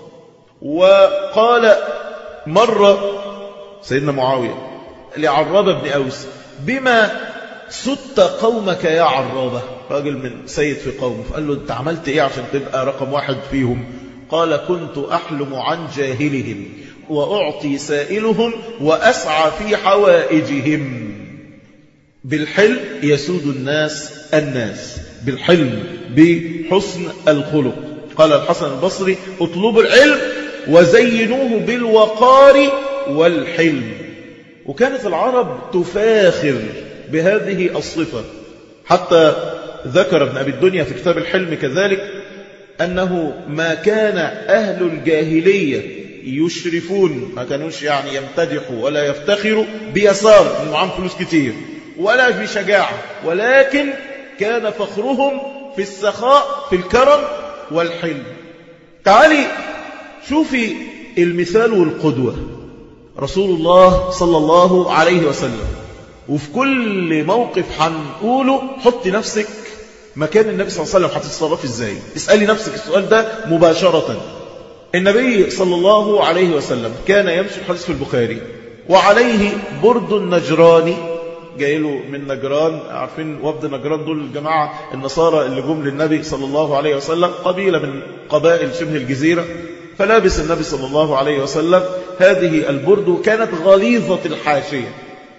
وقال مرة سيدنا معاوية لعرابة بن أوس بما ست قومك يا عرابة راجل من سيد في قومه فقال له انت عملت ايه عشان تبقى رقم واحد فيهم قال كنت أحلم عن جاهلهم وأعطي سائلهم وأسعى في حوائجهم بالحلم يسود الناس الناس بالحلم بحسن الخلق قال الحسن البصري اطلبوا العلم وزينوه بالوقار والحلم وكانت العرب تفاخر بهذه الصفة حتى ذكر ابن أبي الدنيا في كتاب الحلم كذلك أنه ما كان أهل الجاهلية يشرفون ما كانوش يعني يمتدحوا ولا يفتخروا بيسار من معاهم فلوس كتير ولا بشجاعة ولكن كان فخرهم في السخاء في الكرم والحلم تعالي شوفي المثال والقدوة رسول الله صلى الله عليه وسلم وفي كل موقف هنقوله حطي نفسك مكان النبي صلى الله عليه وسلم هتتصرفي ازاي اسألي نفسك السؤال ده مباشرة النبي صلى الله عليه وسلم كان يمشي الحديث في البخاري وعليه برد النجراني جاي له من نجران عارفين وفد نجران دول الجماعة النصارى اللي جم للنبي صلى الله عليه وسلم قبيلة من قبائل شبه الجزيرة فلابس النبي صلى الله عليه وسلم هذه البرد كانت غليظة الحاشية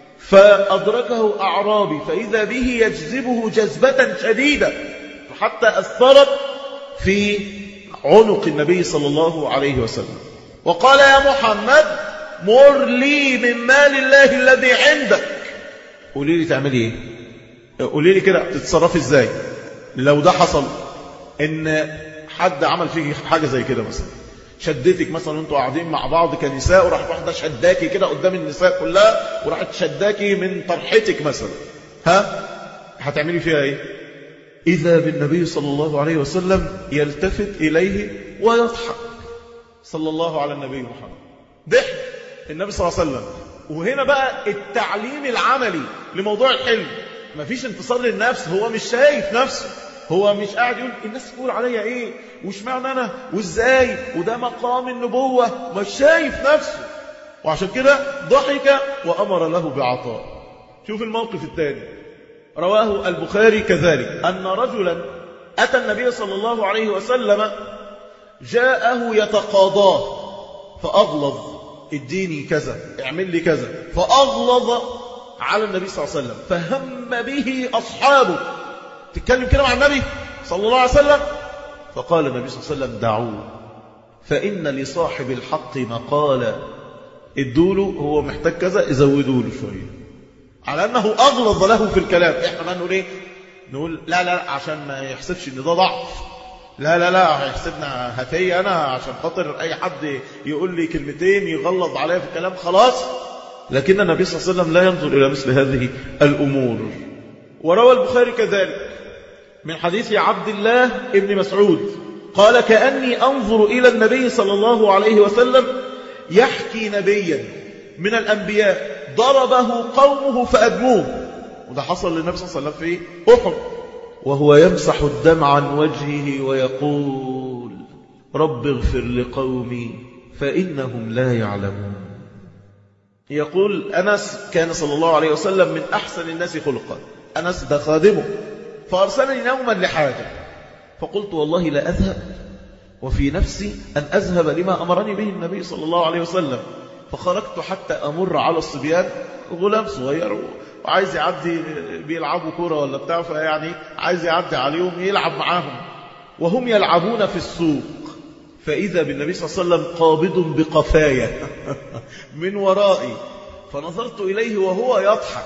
فأدركه أعرابي فإذا به يجذبه جذبة شديدة حتى أثرت في عنق النبي صلى الله عليه وسلم وقال يا محمد مر لي من مال الله الذي عندك قولي لي تعملي ايه قولي لي كده تتصرفي ازاي لو ده حصل ان حد عمل فيك حاجة زي كده مثلا شدتك مثلا وانتوا قاعدين مع بعض كنساء وراح واحده شداكي كده قدام النساء كلها وراحت شداكي من طرحتك مثلا ها هتعملي فيها ايه اذا بالنبي صلى الله عليه وسلم يلتفت اليه ويضحك صلى الله على النبي محمد ضحك النبي صلى الله عليه وسلم وهنا بقى التعليم العملي لموضوع الحلم مفيش انتصار للنفس هو مش شايف نفسه هو مش قاعد يقول الناس تقول عليا ايه وش معنى انا وازاي وده مقام النبوة مش شايف نفسه وعشان كده ضحك وأمر له بعطاء شوف الموقف الثاني رواه البخاري كذلك أن رجلا أتى النبي صلى الله عليه وسلم جاءه يتقاضاه فأغلظ اديني كذا اعمل لي كذا فأغلظ على النبي صلى الله عليه وسلم فهم به أصحابه تتكلم كده مع النبي صلى الله عليه وسلم فقال النبي صلى الله عليه وسلم دعوه فإن لصاحب الحق مقالا ادوله هو محتاج كذا ازودوا له شوية على أنه أغلظ له في الكلام إحنا ما نقول إيه نقول لا لا عشان ما يحسبش إن ده ضعف لا لا لا هيحسبنا هفي أنا عشان خاطر أي حد يقول لي كلمتين يغلظ عليا في الكلام خلاص لكن النبي صلى الله عليه وسلم لا ينظر إلى مثل هذه الأمور وروى البخاري كذلك من حديث عبد الله ابن مسعود قال كأني أنظر إلى النبي صلى الله عليه وسلم يحكي نبيا من الأنبياء ضربه قومه فأدموه وده حصل للنبي صلى الله عليه وسلم في أحد وهو يمسح الدم عن وجهه ويقول رب اغفر لقومي فإنهم لا يعلمون يقول أنس كان صلى الله عليه وسلم من أحسن الناس خلقا أنس ده خادمه فأرسلني نوما لحاجة فقلت والله لا أذهب وفي نفسي أن أذهب لما أمرني به النبي صلى الله عليه وسلم فخرجت حتى أمر على الصبيان غلام صغير وعايز يعدي بيلعبوا كرة ولا بتاع فيعني عايز يعدي عليهم يلعب معاهم وهم يلعبون في السوق فإذا بالنبي صلى الله عليه وسلم قابض بقفايا من ورائي فنظرت إليه وهو يضحك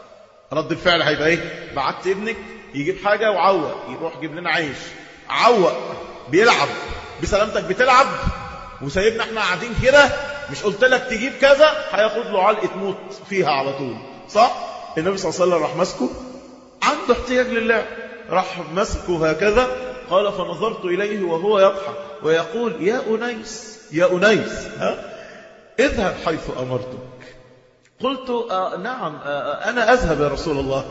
رد الفعل هيبقى ايه بعت ابنك يجيب حاجة وعوق يروح يجيب لنا عيش عوق بيلعب بسلامتك بتلعب وسايبنا احنا قاعدين كده مش قلت لك تجيب كذا هياخد له علقة موت فيها على طول صح النبي صلى الله عليه وسلم راح ماسكه عنده احتياج لله راح مسكه هكذا قال فنظرت إليه وهو يضحك ويقول يا أنيس يا أنيس ها اذهب حيث أمرتك قلت آه نعم آه أنا أذهب يا رسول الله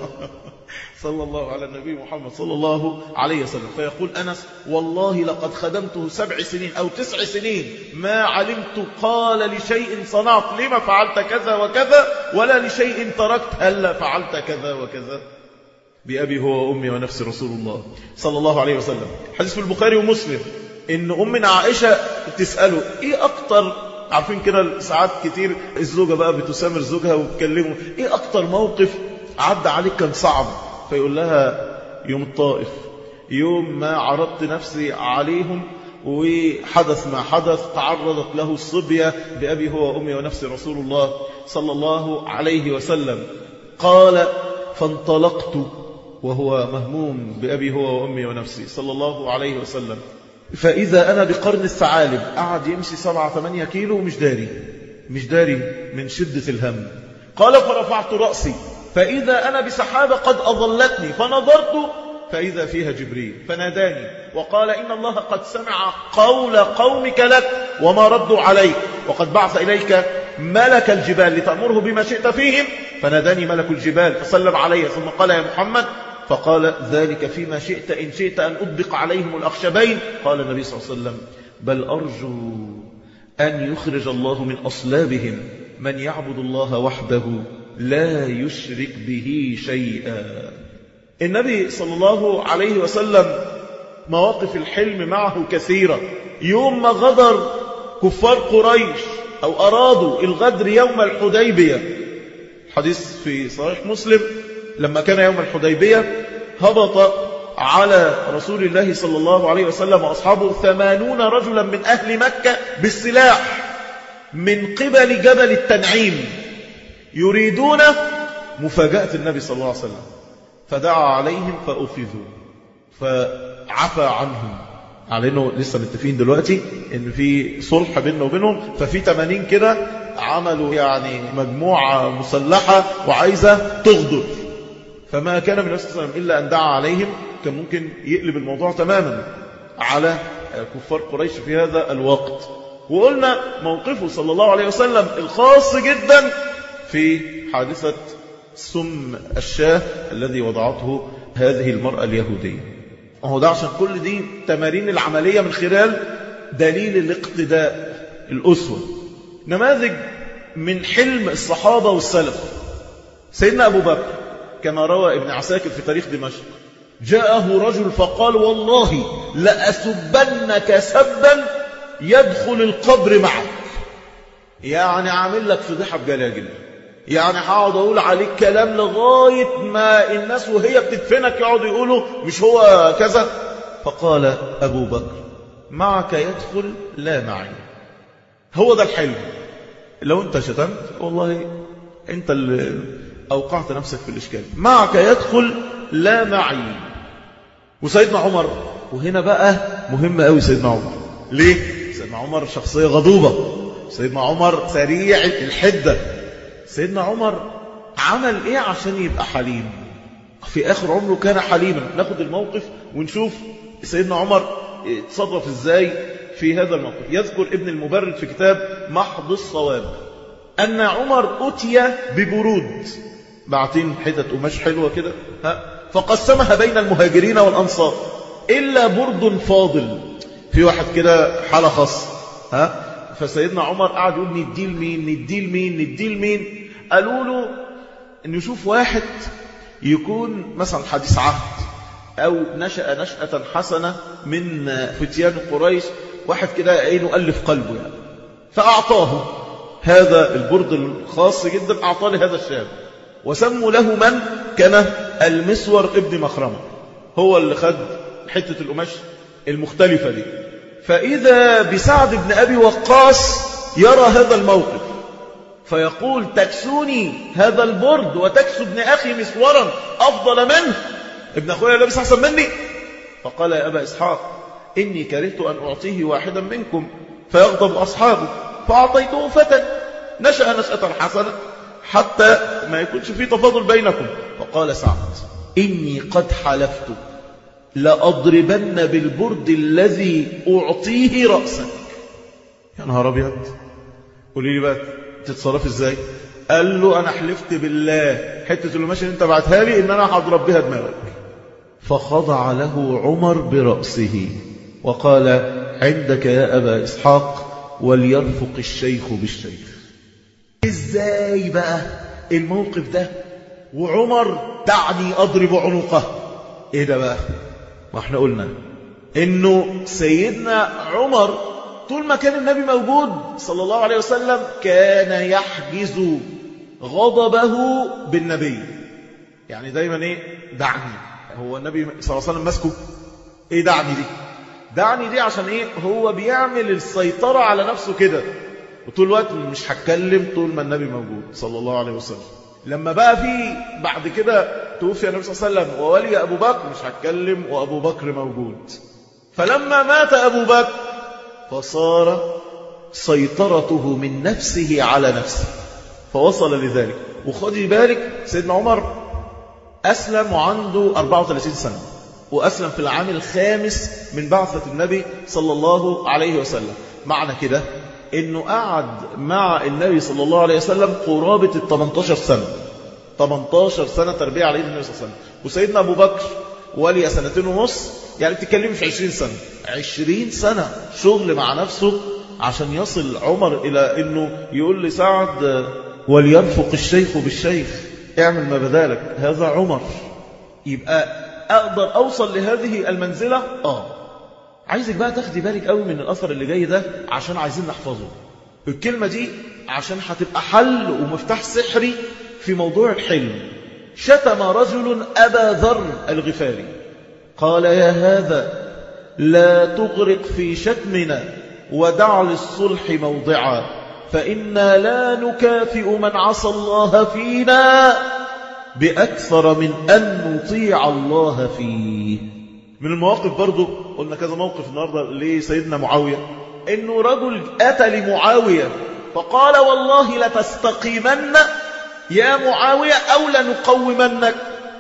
صلى الله على النبي محمد صلى الله عليه وسلم فيقول أنس والله لقد خدمته سبع سنين أو تسع سنين ما علمت قال لشيء صنعت لما فعلت كذا وكذا ولا لشيء تركت هلا فعلت كذا وكذا بأبي هو وأمي ونفس رسول الله صلى الله عليه وسلم حديث في البخاري ومسلم إن أمنا عائشة تسأله إيه أكتر عارفين كده ساعات كتير الزوجة بقى بتسامر زوجها وتكلمه إيه أكتر موقف عدى عليك كان صعب فيقول لها يوم الطائف يوم ما عرضت نفسي عليهم وحدث ما حدث تعرضت له الصبية بأبي هو وأمي ونفس رسول الله صلى الله عليه وسلم قال فانطلقت وهو مهموم بأبي هو وأمي ونفسي صلى الله عليه وسلم فإذا أنا بقرن الثعالب قعد يمشي سبعة ثمانية كيلو ومش داري مش داري من شدة الهم قال فرفعت رأسي فإذا أنا بسحابة قد أظلتني فنظرت فإذا فيها جبريل فناداني وقال إن الله قد سمع قول قومك لك وما ردوا عليك وقد بعث إليك ملك الجبال لتأمره بما شئت فيهم فناداني ملك الجبال فسلم علي ثم قال يا محمد فقال ذلك فيما شئت إن شئت أن أطبق عليهم الأخشبين قال النبي صلى الله عليه وسلم بل أرجو أن يخرج الله من أصلابهم من يعبد الله وحده لا يشرك به شيئا النبي صلى الله عليه وسلم مواقف الحلم معه كثيرة يوم ما غدر كفار قريش أو أرادوا الغدر يوم الحديبية حديث في صحيح مسلم لما كان يوم الحديبية هبط على رسول الله صلى الله عليه وسلم وأصحابه ثمانون رجلا من أهل مكة بالسلاح من قبل جبل التنعيم يريدون مفاجأة النبي صلى الله عليه وسلم فدعا عليهم فأخذوا فعفى عنهم على انه لسه متفقين دلوقتي ان في صلح بيننا وبينهم ففي 80 كده عملوا يعني مجموعة مسلحة وعايزة تغدر فما كان من النبي صلى الله عليه وسلم إلا أن دعا عليهم كان ممكن يقلب الموضوع تماما على كفار قريش في هذا الوقت وقلنا موقفه صلى الله عليه وسلم الخاص جدا في حادثة سم الشاه الذي وضعته هذه المرأة اليهودية وهو ده عشان كل دي تمارين العملية من خلال دليل الاقتداء الأسوة نماذج من حلم الصحابة والسلف سيدنا أبو بكر كما روى ابن عساكر في تاريخ دمشق جاءه رجل فقال والله لأسبنك سبا يدخل القبر معك يعني عامل لك فضيحة بجلاجل يعني هقعد اقول عليك كلام لغاية ما الناس وهي بتدفنك يقعدوا يقولوا مش هو كذا فقال أبو بكر معك يدخل لا معي هو ده الحلم لو انت شتمت والله انت اللي أوقعت نفسك في الإشكال معك يدخل لا معي وسيدنا عمر وهنا بقى مهم قوي سيدنا عمر ليه؟ سيدنا عمر شخصية غضوبة سيدنا عمر سريع الحدة سيدنا عمر عمل ايه عشان يبقى حليم في آخر عمره كان حليما ناخد الموقف ونشوف سيدنا عمر اتصرف ازاي في هذا الموقف يذكر ابن المبرد في كتاب محض الصواب أن عمر أتي ببرود بعتين حتة قماش حلوة كده ها فقسمها بين المهاجرين والأنصار إلا برد فاضل في واحد كده حالة خاصة ها فسيدنا عمر قعد يقول نديه لمين نديه لمين نديه لمين قالوا له ان يشوف واحد يكون مثلا حديث عهد أو نشأ نشأة حسنة من فتيان قريش واحد كده عينه ألف قلبه يعني فأعطاه هذا البرد الخاص جدا أعطاه لهذا الشاب وسموا له من كان المسور ابن مخرمة هو اللي خد حتة القماش المختلفة دي فإذا بسعد بن أبي وقاص يرى هذا الموقف فيقول تكسوني هذا البرد وتكسو ابن أخي مسورا أفضل منه ابن أخويا لابس أحسن مني فقال يا أبا إسحاق إني كرهت أن أعطيه واحدا منكم فيغضب أصحابه فأعطيته فتى نشأ نشأة حسنة حتى ما يكونش في تفاضل بينكم فقال سعد إني قد حلفت لأضربن بالبرد الذي أعطيه رأسك يا نهار أبيض قولي لي بقى تتصرف ازاي قال له أنا حلفت بالله حتة القماش اللي انت بعتها لي إن أنا هضرب بها دماغك فخضع له عمر برأسه وقال عندك يا أبا إسحاق وليرفق الشيخ بالشيخ ازاي بقى الموقف ده وعمر دعني أضرب عنقه ايه ده بقى ما احنا قلنا انه سيدنا عمر طول ما كان النبي موجود صلى الله عليه وسلم كان يحجز غضبه بالنبي يعني دايما ايه دعني هو النبي صلى الله عليه وسلم ماسكه ايه دعني دي دعني دي عشان ايه هو بيعمل السيطرة على نفسه كده وطول الوقت مش هتكلم طول ما النبي موجود صلى الله عليه وسلم لما بقى في بعد كده توفي النبي صلى الله عليه وسلم وولي أبو بكر مش هتكلم وأبو بكر موجود فلما مات أبو بكر فصار سيطرته من نفسه على نفسه فوصل لذلك وخدي بالك سيدنا عمر أسلم وعنده 34 سنة وأسلم في العام الخامس من بعثة النبي صلى الله عليه وسلم معنى كده انه قعد مع النبي صلى الله عليه وسلم قرابة ال 18 سنة 18 سنة تربية على ايد النبي صلى الله عليه وسلم وسيدنا ابو بكر ولي سنتين ونص يعني بتتكلمي في 20 سنة 20 سنة شغل مع نفسه عشان يصل عمر الى انه يقول لسعد وليرفق الشيخ بالشيخ اعمل ما بدالك هذا عمر يبقى اقدر اوصل لهذه المنزلة اه عايزك بقى تاخدي بالك قوي من الأثر اللي جاي ده عشان عايزين نحفظه الكلمة دي عشان هتبقى حل ومفتاح سحري في موضوع الحلم شتم رجل أبا ذر الغفاري قال يا هذا لا تغرق في شتمنا ودع للصلح موضعا فإنا لا نكافئ من عصى الله فينا بأكثر من أن نطيع الله فيه من المواقف برضو قلنا كذا موقف النهاردة لسيدنا معاوية انه رجل اتى لمعاوية فقال والله لتستقيمن يا معاوية او لنقومنك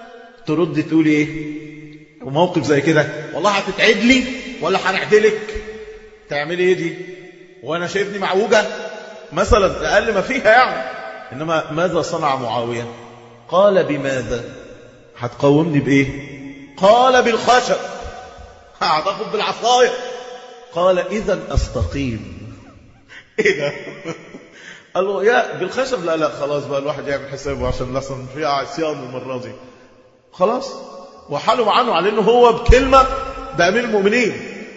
ترد تقول ايه وموقف زي كده والله هتتعدلي ولا هنعدلك تعملي ايه دي وانا شايفني معوجة مثلا اقل ما فيها يعني انما ماذا صنع معاوية قال بماذا هتقومني بايه قال بالخشب هتاخد بالعصاية قال إذا أستقيم إيه ده قال له يا بالخشب لا لا خلاص بقى الواحد يعمل حسابه عشان لسن فيها عصيان المرة دي خلاص وحالوا عنه على انه هو بكلمة ده أمير المؤمنين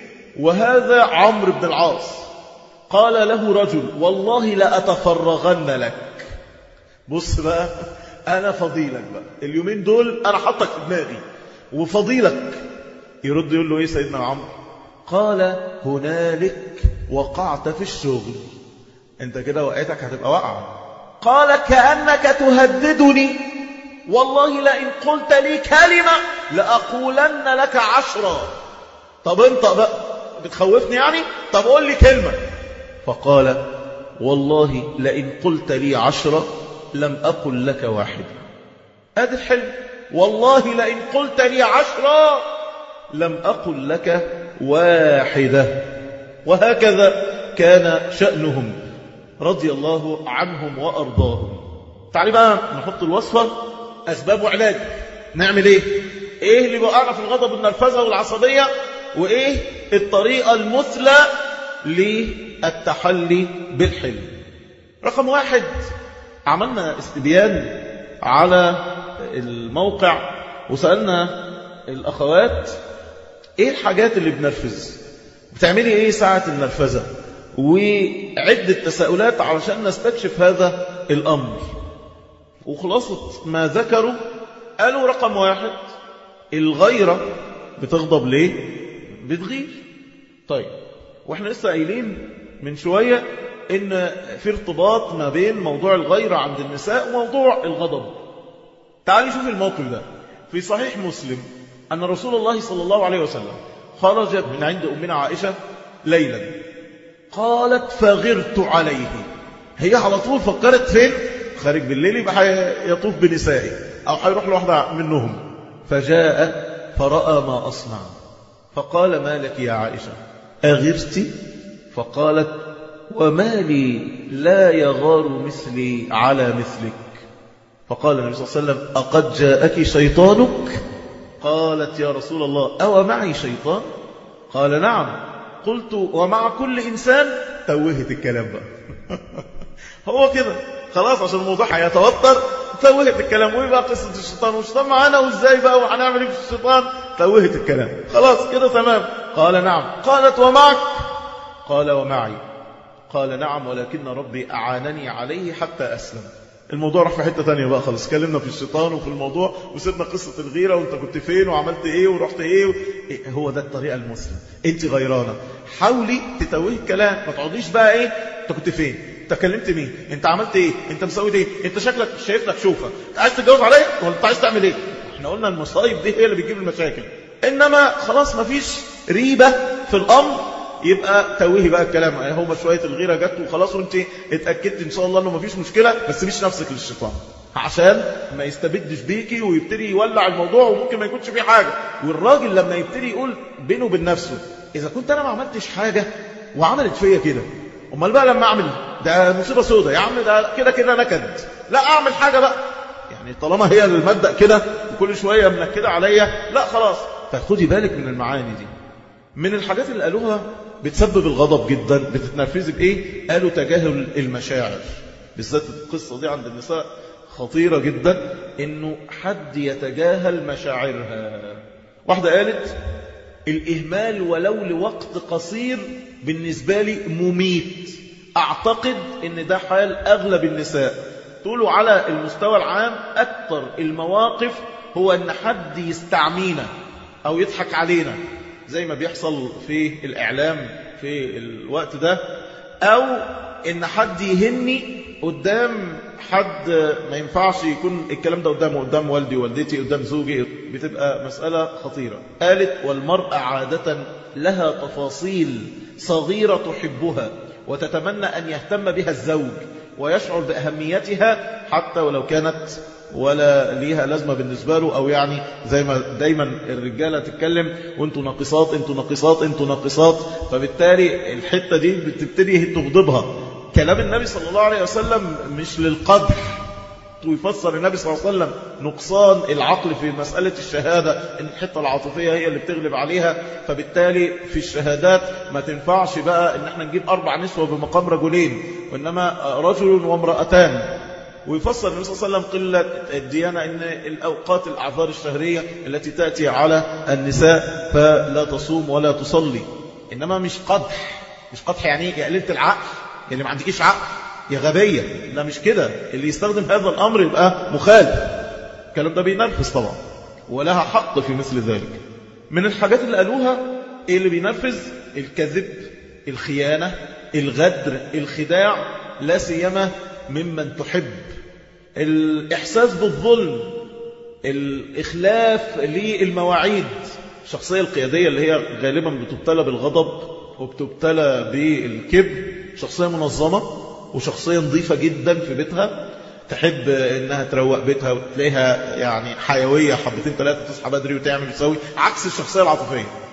وهذا عمرو بن العاص قال له رجل والله لأتفرغن لك بص بقى أنا فضيلك بقى اليومين دول أنا حطك في دماغي وفضيلك يرد يقول له ايه سيدنا عمرو قال هنالك وقعت في الشغل انت كده وقعتك هتبقى واقعه قال كأنك تهددني والله لئن قلت لي كلمة لأقولن لك عشرة طب انت بقى بتخوفني يعني طب قول لي كلمة فقال والله لئن قلت لي عشرة لم أقل لك واحدة هذا الحلم والله لئن قلت لي عشرة لم أقل لك واحدة وهكذا كان شأنهم رضي الله عنهم وأرضاهم تعالي بقى نحط الوصفة أسباب وعلاج نعمل إيه إيه اللي بقعنا في الغضب والنرفزة والعصبية وإيه الطريقة المثلى للتحلي بالحلم رقم واحد عملنا استبيان على الموقع وسألنا الأخوات إيه الحاجات اللي بنرفز بتعملي إيه ساعة النرفزة وعدة تساؤلات علشان نستكشف هذا الأمر وخلاصة ما ذكروا قالوا رقم واحد الغيرة بتغضب ليه بتغير طيب واحنا لسه قايلين من شوية ان في ارتباط ما بين موضوع الغيرة عند النساء وموضوع الغضب تعالي شوف الموقف ده في صحيح مسلم أن رسول الله صلى الله عليه وسلم خرج من عند أمنا عائشة ليلا قالت فغرت عليه هي على طول فكرت فين خارج بالليل يبقى يطوف بنسائه أو هيروح لوحدة منهم فجاء فرأى ما أصنع فقال ما لك يا عائشة أغرت فقالت وما لي لا يغار مثلي على مثلك فقال النبي صلى الله عليه وسلم أقد جاءك شيطانك قالت يا رسول الله أو معي شيطان قال نعم قلت ومع كل إنسان توهت الكلام بقى هو كده خلاص عشان الموضوع هيتوتر توهت الكلام وايه بقى قصة الشيطان والشيطان معانا وازاي بقى وهنعمل ايه في الشيطان توهت الكلام خلاص كده تمام قال نعم قالت ومعك قال ومعي قال نعم ولكن ربي أعانني عليه حتى أسلم الموضوع راح في حتة تانية بقى خلاص اتكلمنا في الشيطان وفي الموضوع وسيبنا قصة الغيرة وانت كنت فين وعملت ايه ورحت ايه, و... إيه هو ده الطريقة المسلم انت غيرانة حاولي تتوهي الكلام ما تقعديش بقى ايه انت كنت فين انت كلمت مين انت عملت ايه انت مسوي ايه انت شكلك شايف لك شوفة انت عايز تتجوز عليا ولا انت عايز تعمل ايه احنا قلنا المصايب دي هي اللي بتجيب المشاكل انما خلاص ما فيش ريبة في الامر يبقى توهي بقى الكلام هما شوية الغيرة جت وخلاص وانت اتأكدت ان شاء الله انه مفيش مشكلة بس مش نفسك للشيطان عشان ما يستبدش بيكي ويبتدي يولع الموضوع وممكن ما يكونش فيه حاجة والراجل لما يبتدي يقول بينه وبين نفسه اذا كنت انا ما عملتش حاجة وعملت فيا كده امال بقى لما اعمل ده مصيبة سودة يا عم ده كده كده نكد لا اعمل حاجة بقى يعني طالما هي المبدأ كده وكل شوية منكده عليا لا خلاص فخدي بالك من المعاني دي من الحاجات اللي قالوها بتسبب الغضب جدا بتتنرفزي بايه قالوا تجاهل المشاعر بالذات القصة دي عند النساء خطيرة جدا انه حد يتجاهل مشاعرها واحدة قالت الإهمال ولو لوقت قصير بالنسبة لي مميت أعتقد ان ده حال أغلب النساء تقولوا على المستوى العام أكثر المواقف هو أن حد يستعمينا أو يضحك علينا زي ما بيحصل في الإعلام في الوقت ده أو إن حد يهني قدام حد ما ينفعش يكون الكلام ده قدامه قدام والدي ووالدتي قدام زوجي بتبقى مسألة خطيرة قالت والمرأة عادة لها تفاصيل صغيرة تحبها وتتمنى أن يهتم بها الزوج ويشعر بأهميتها حتى ولو كانت ولا ليها لازمة بالنسبة له أو يعني زي ما دايما الرجالة تتكلم وانتوا ناقصات انتوا ناقصات انتوا ناقصات فبالتالي الحتة دي بتبتدي تغضبها كلام النبي صلى الله عليه وسلم مش للقدح ويفسر النبي صلى الله عليه وسلم نقصان العقل في مسألة الشهادة ان الحتة العاطفية هي اللي بتغلب عليها فبالتالي في الشهادات ما تنفعش بقى ان احنا نجيب أربع نسوة بمقام رجلين وإنما رجل وامرأتان ويفسر النبي صلى الله عليه وسلم قلة الديانة ان الأوقات الأعذار الشهرية التي تأتي على النساء فلا تصوم ولا تصلي إنما مش قدح مش قدح يعني يا قليلة العقل يعني ما عندكيش عقل يا غبية لا مش كده اللي يستخدم هذا الأمر يبقى مخالف الكلام ده بينرفز طبعا ولها حق في مثل ذلك من الحاجات اللي قالوها ايه اللي بينرفز الكذب الخيانة الغدر الخداع لا سيما ممن تحب الإحساس بالظلم الإخلاف للمواعيد الشخصية القيادية اللي هي غالبا بتبتلى بالغضب وبتبتلى بالكبر شخصية منظمة وشخصية نظيفة جدا في بيتها تحب انها تروق بيتها وتلاقيها يعني حيوية حبتين ثلاثة تصحى بدري وتعمل وتسوي عكس الشخصية العاطفية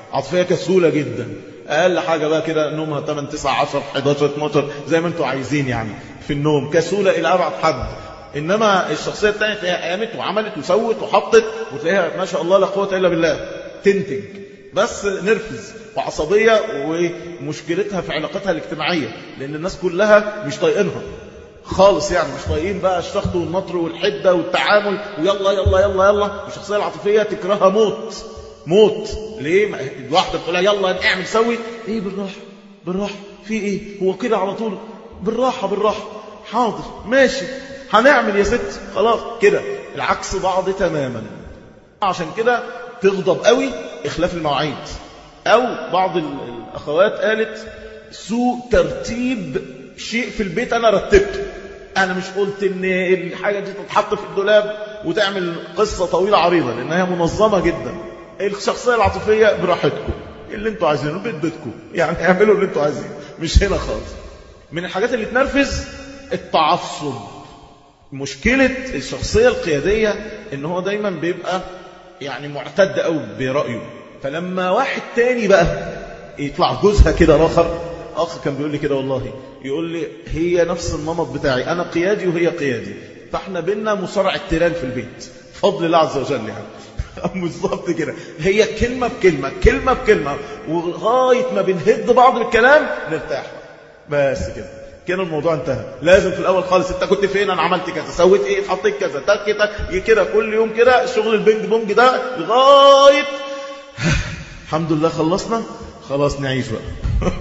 عاطفية كسولة جدا أقل حاجة بقى كده نومها 8 9 10 11 12 زي ما انتوا عايزين يعني في النوم كسولة إلى أبعد حد إنما الشخصية الثانية تلاقيها قامت وعملت وسوت وحطت وتلاقيها ما شاء الله لا قوة إلا بالله تنتج بس نرفز وعصبية ومشكلتها في علاقتها الاجتماعية لأن الناس كلها مش طايقينها خالص يعني مش طايقين بقى الشخط والنطر والحدة والتعامل ويلا يلا يلا يلا والشخصية العاطفية تكرهها موت موت ليه الواحدة بتقول لها يلا اعمل سوي ايه بالراحة بالراحة في ايه هو كده على طول بالراحة بالراحة حاضر ماشي هنعمل يا ست خلاص كده العكس بعض تماما عشان كده تغضب قوي اخلاف المواعيد او بعض الاخوات قالت سوء ترتيب شيء في البيت انا رتبته انا مش قلت ان الحاجة دي تتحط في الدولاب وتعمل قصة طويلة عريضة لانها منظمة جدا الشخصية العاطفية براحتكم اللي انتوا عايزينه بيت بيتكم يعني اعملوا اللي انتوا عايزينه مش هنا خالص من الحاجات اللي تنرفز التعصب مشكلة الشخصية القيادية ان هو دايما بيبقى يعني معتد قوي برأيه فلما واحد تاني بقى يطلع جوزها كده اخر اخ كان بيقول لي كده والله يقول لي هي نفس النمط بتاعي انا قيادي وهي قيادي فاحنا بينا مصارعة تيران في البيت فضل الله عز وجل يعني بالظبط كده هي كلمة بكلمة كلمة بكلمة ولغاية ما بنهد بعض بالكلام نرتاح بس كده كان الموضوع انتهى لازم في الاول خالص انت كنت فين انا عملت كذا سويت ايه حطيت كذا تك تك كده كل يوم كده شغل البينج بونج ده لغايه الحمد لله خلصنا خلاص نعيش بقى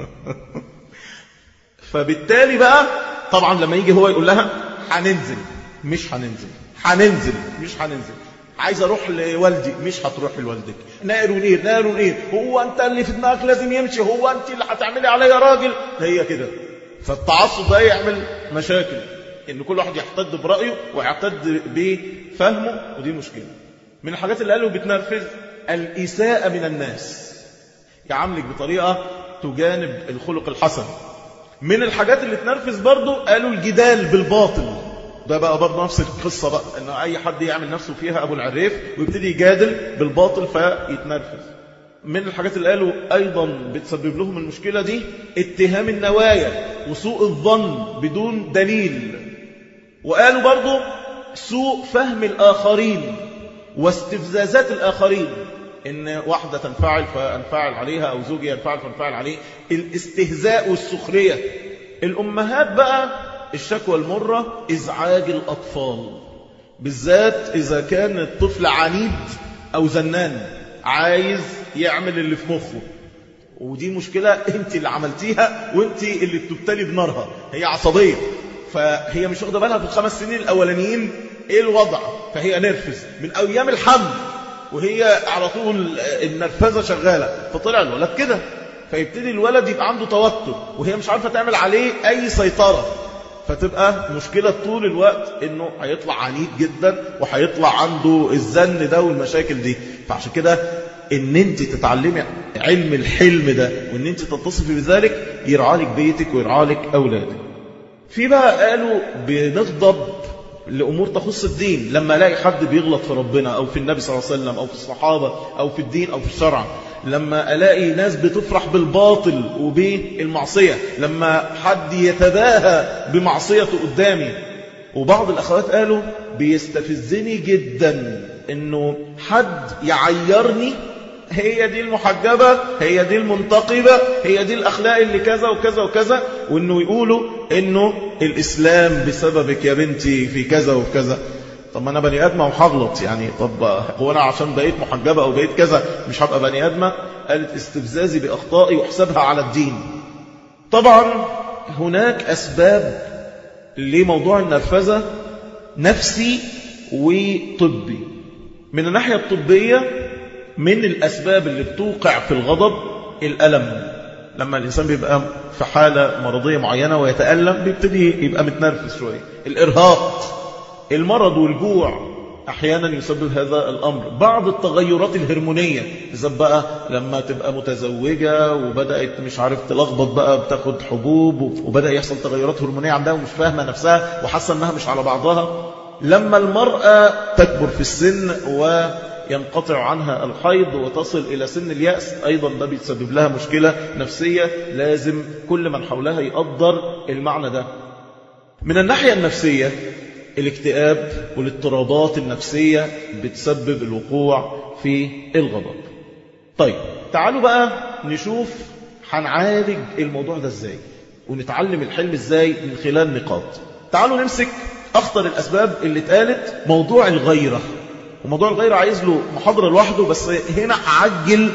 فبالتالي بقى طبعا لما يجي هو يقول لها هننزل مش هننزل هننزل مش هننزل عايز اروح لوالدي مش هتروح لوالدك نار ونير نار ونير هو انت اللي في دماغك لازم يمشي هو انت اللي هتعملي عليا راجل هي كده فالتعصب ده يعمل مشاكل ان كل واحد يحتد برأيه ويحتد بفهمه ودي مشكلة من الحاجات اللي قالوا بتنرفز الإساءة من الناس يعاملك بطريقة تجانب الخلق الحسن من الحاجات اللي تنرفز برضو قالوا الجدال بالباطل ده بقى برضه نفس القصة بقى ان اي حد يعمل نفسه فيها ابو العريف ويبتدي يجادل بالباطل فيتنرفز من الحاجات اللي قالوا ايضا بتسبب لهم المشكلة دي اتهام النوايا وسوء الظن بدون دليل وقالوا برضه سوء فهم الاخرين واستفزازات الاخرين ان واحدة تنفعل فانفعل عليها او زوجي ينفعل فانفعل عليه الاستهزاء والسخرية الامهات بقى الشكوى المرة ازعاج الاطفال بالذات اذا كان الطفل عنيد او زنان عايز يعمل اللي في مخه ودي مشكلة انت اللي عملتيها وانت اللي بتبتلي بنارها هي عصبية فهي مش واخده بالها في الخمس سنين الاولانيين ايه الوضع فهي نرفز من ايام الحمل وهي على طول النرفزة شغالة فطلع الولد كده فيبتدي الولد يبقى عنده توتر وهي مش عارفة تعمل عليه أي سيطرة فتبقى مشكلة طول الوقت انه هيطلع عنيد جدا وهيطلع عنده الزن ده والمشاكل دي فعشان كده ان انت تتعلمي علم الحلم ده وان انت تتصفي بذلك يرعالك بيتك ويرعالك اولادك في بقى قالوا بنغضب لأمور تخص الدين لما ألاقي حد بيغلط في ربنا أو في النبي صلى الله عليه وسلم أو في الصحابة أو في الدين أو في الشرع لما ألاقي ناس بتفرح بالباطل وبالمعصية لما حد يتباهى بمعصيته قدامي وبعض الأخوات قالوا بيستفزني جدا أنه حد يعيرني هي دي المحجبة هي دي المنتقبة هي دي الأخلاق اللي كذا وكذا وكذا وأنه يقولوا أنه الإسلام بسببك يا بنتي في كذا وكذا طب ما أنا بني آدمة وحغلط يعني طب هو أنا عشان بقيت محجبة أو بقيت كذا مش هبقى بني آدمة قالت استفزازي بأخطائي وحسابها على الدين طبعا هناك أسباب لموضوع النرفزة نفسي وطبي من الناحية الطبية من الأسباب اللي بتوقع في الغضب الألم لما الإنسان بيبقى في حالة مرضية معينة ويتألم بيبتدي يبقى متنرفز شوية الإرهاق المرض والجوع أحيانا يسبب هذا الأمر بعض التغيرات الهرمونية إذا بقى لما تبقى متزوجة وبدأت مش عارف تلخبط بقى بتاخد حبوب وبدأ يحصل تغيرات هرمونية عندها ومش فاهمة نفسها وحاسة أنها مش على بعضها لما المرأة تكبر في السن و ينقطع عنها الحيض وتصل إلى سن اليأس أيضا ده بيسبب لها مشكلة نفسية لازم كل من حولها يقدر المعنى ده من الناحية النفسية الاكتئاب والاضطرابات النفسية بتسبب الوقوع في الغضب طيب تعالوا بقى نشوف هنعالج الموضوع ده ازاي ونتعلم الحلم ازاي من خلال نقاط تعالوا نمسك أخطر الأسباب اللي اتقالت موضوع الغيرة وموضوع الغيرة عايز له محاضرة لوحده بس هنا أعجل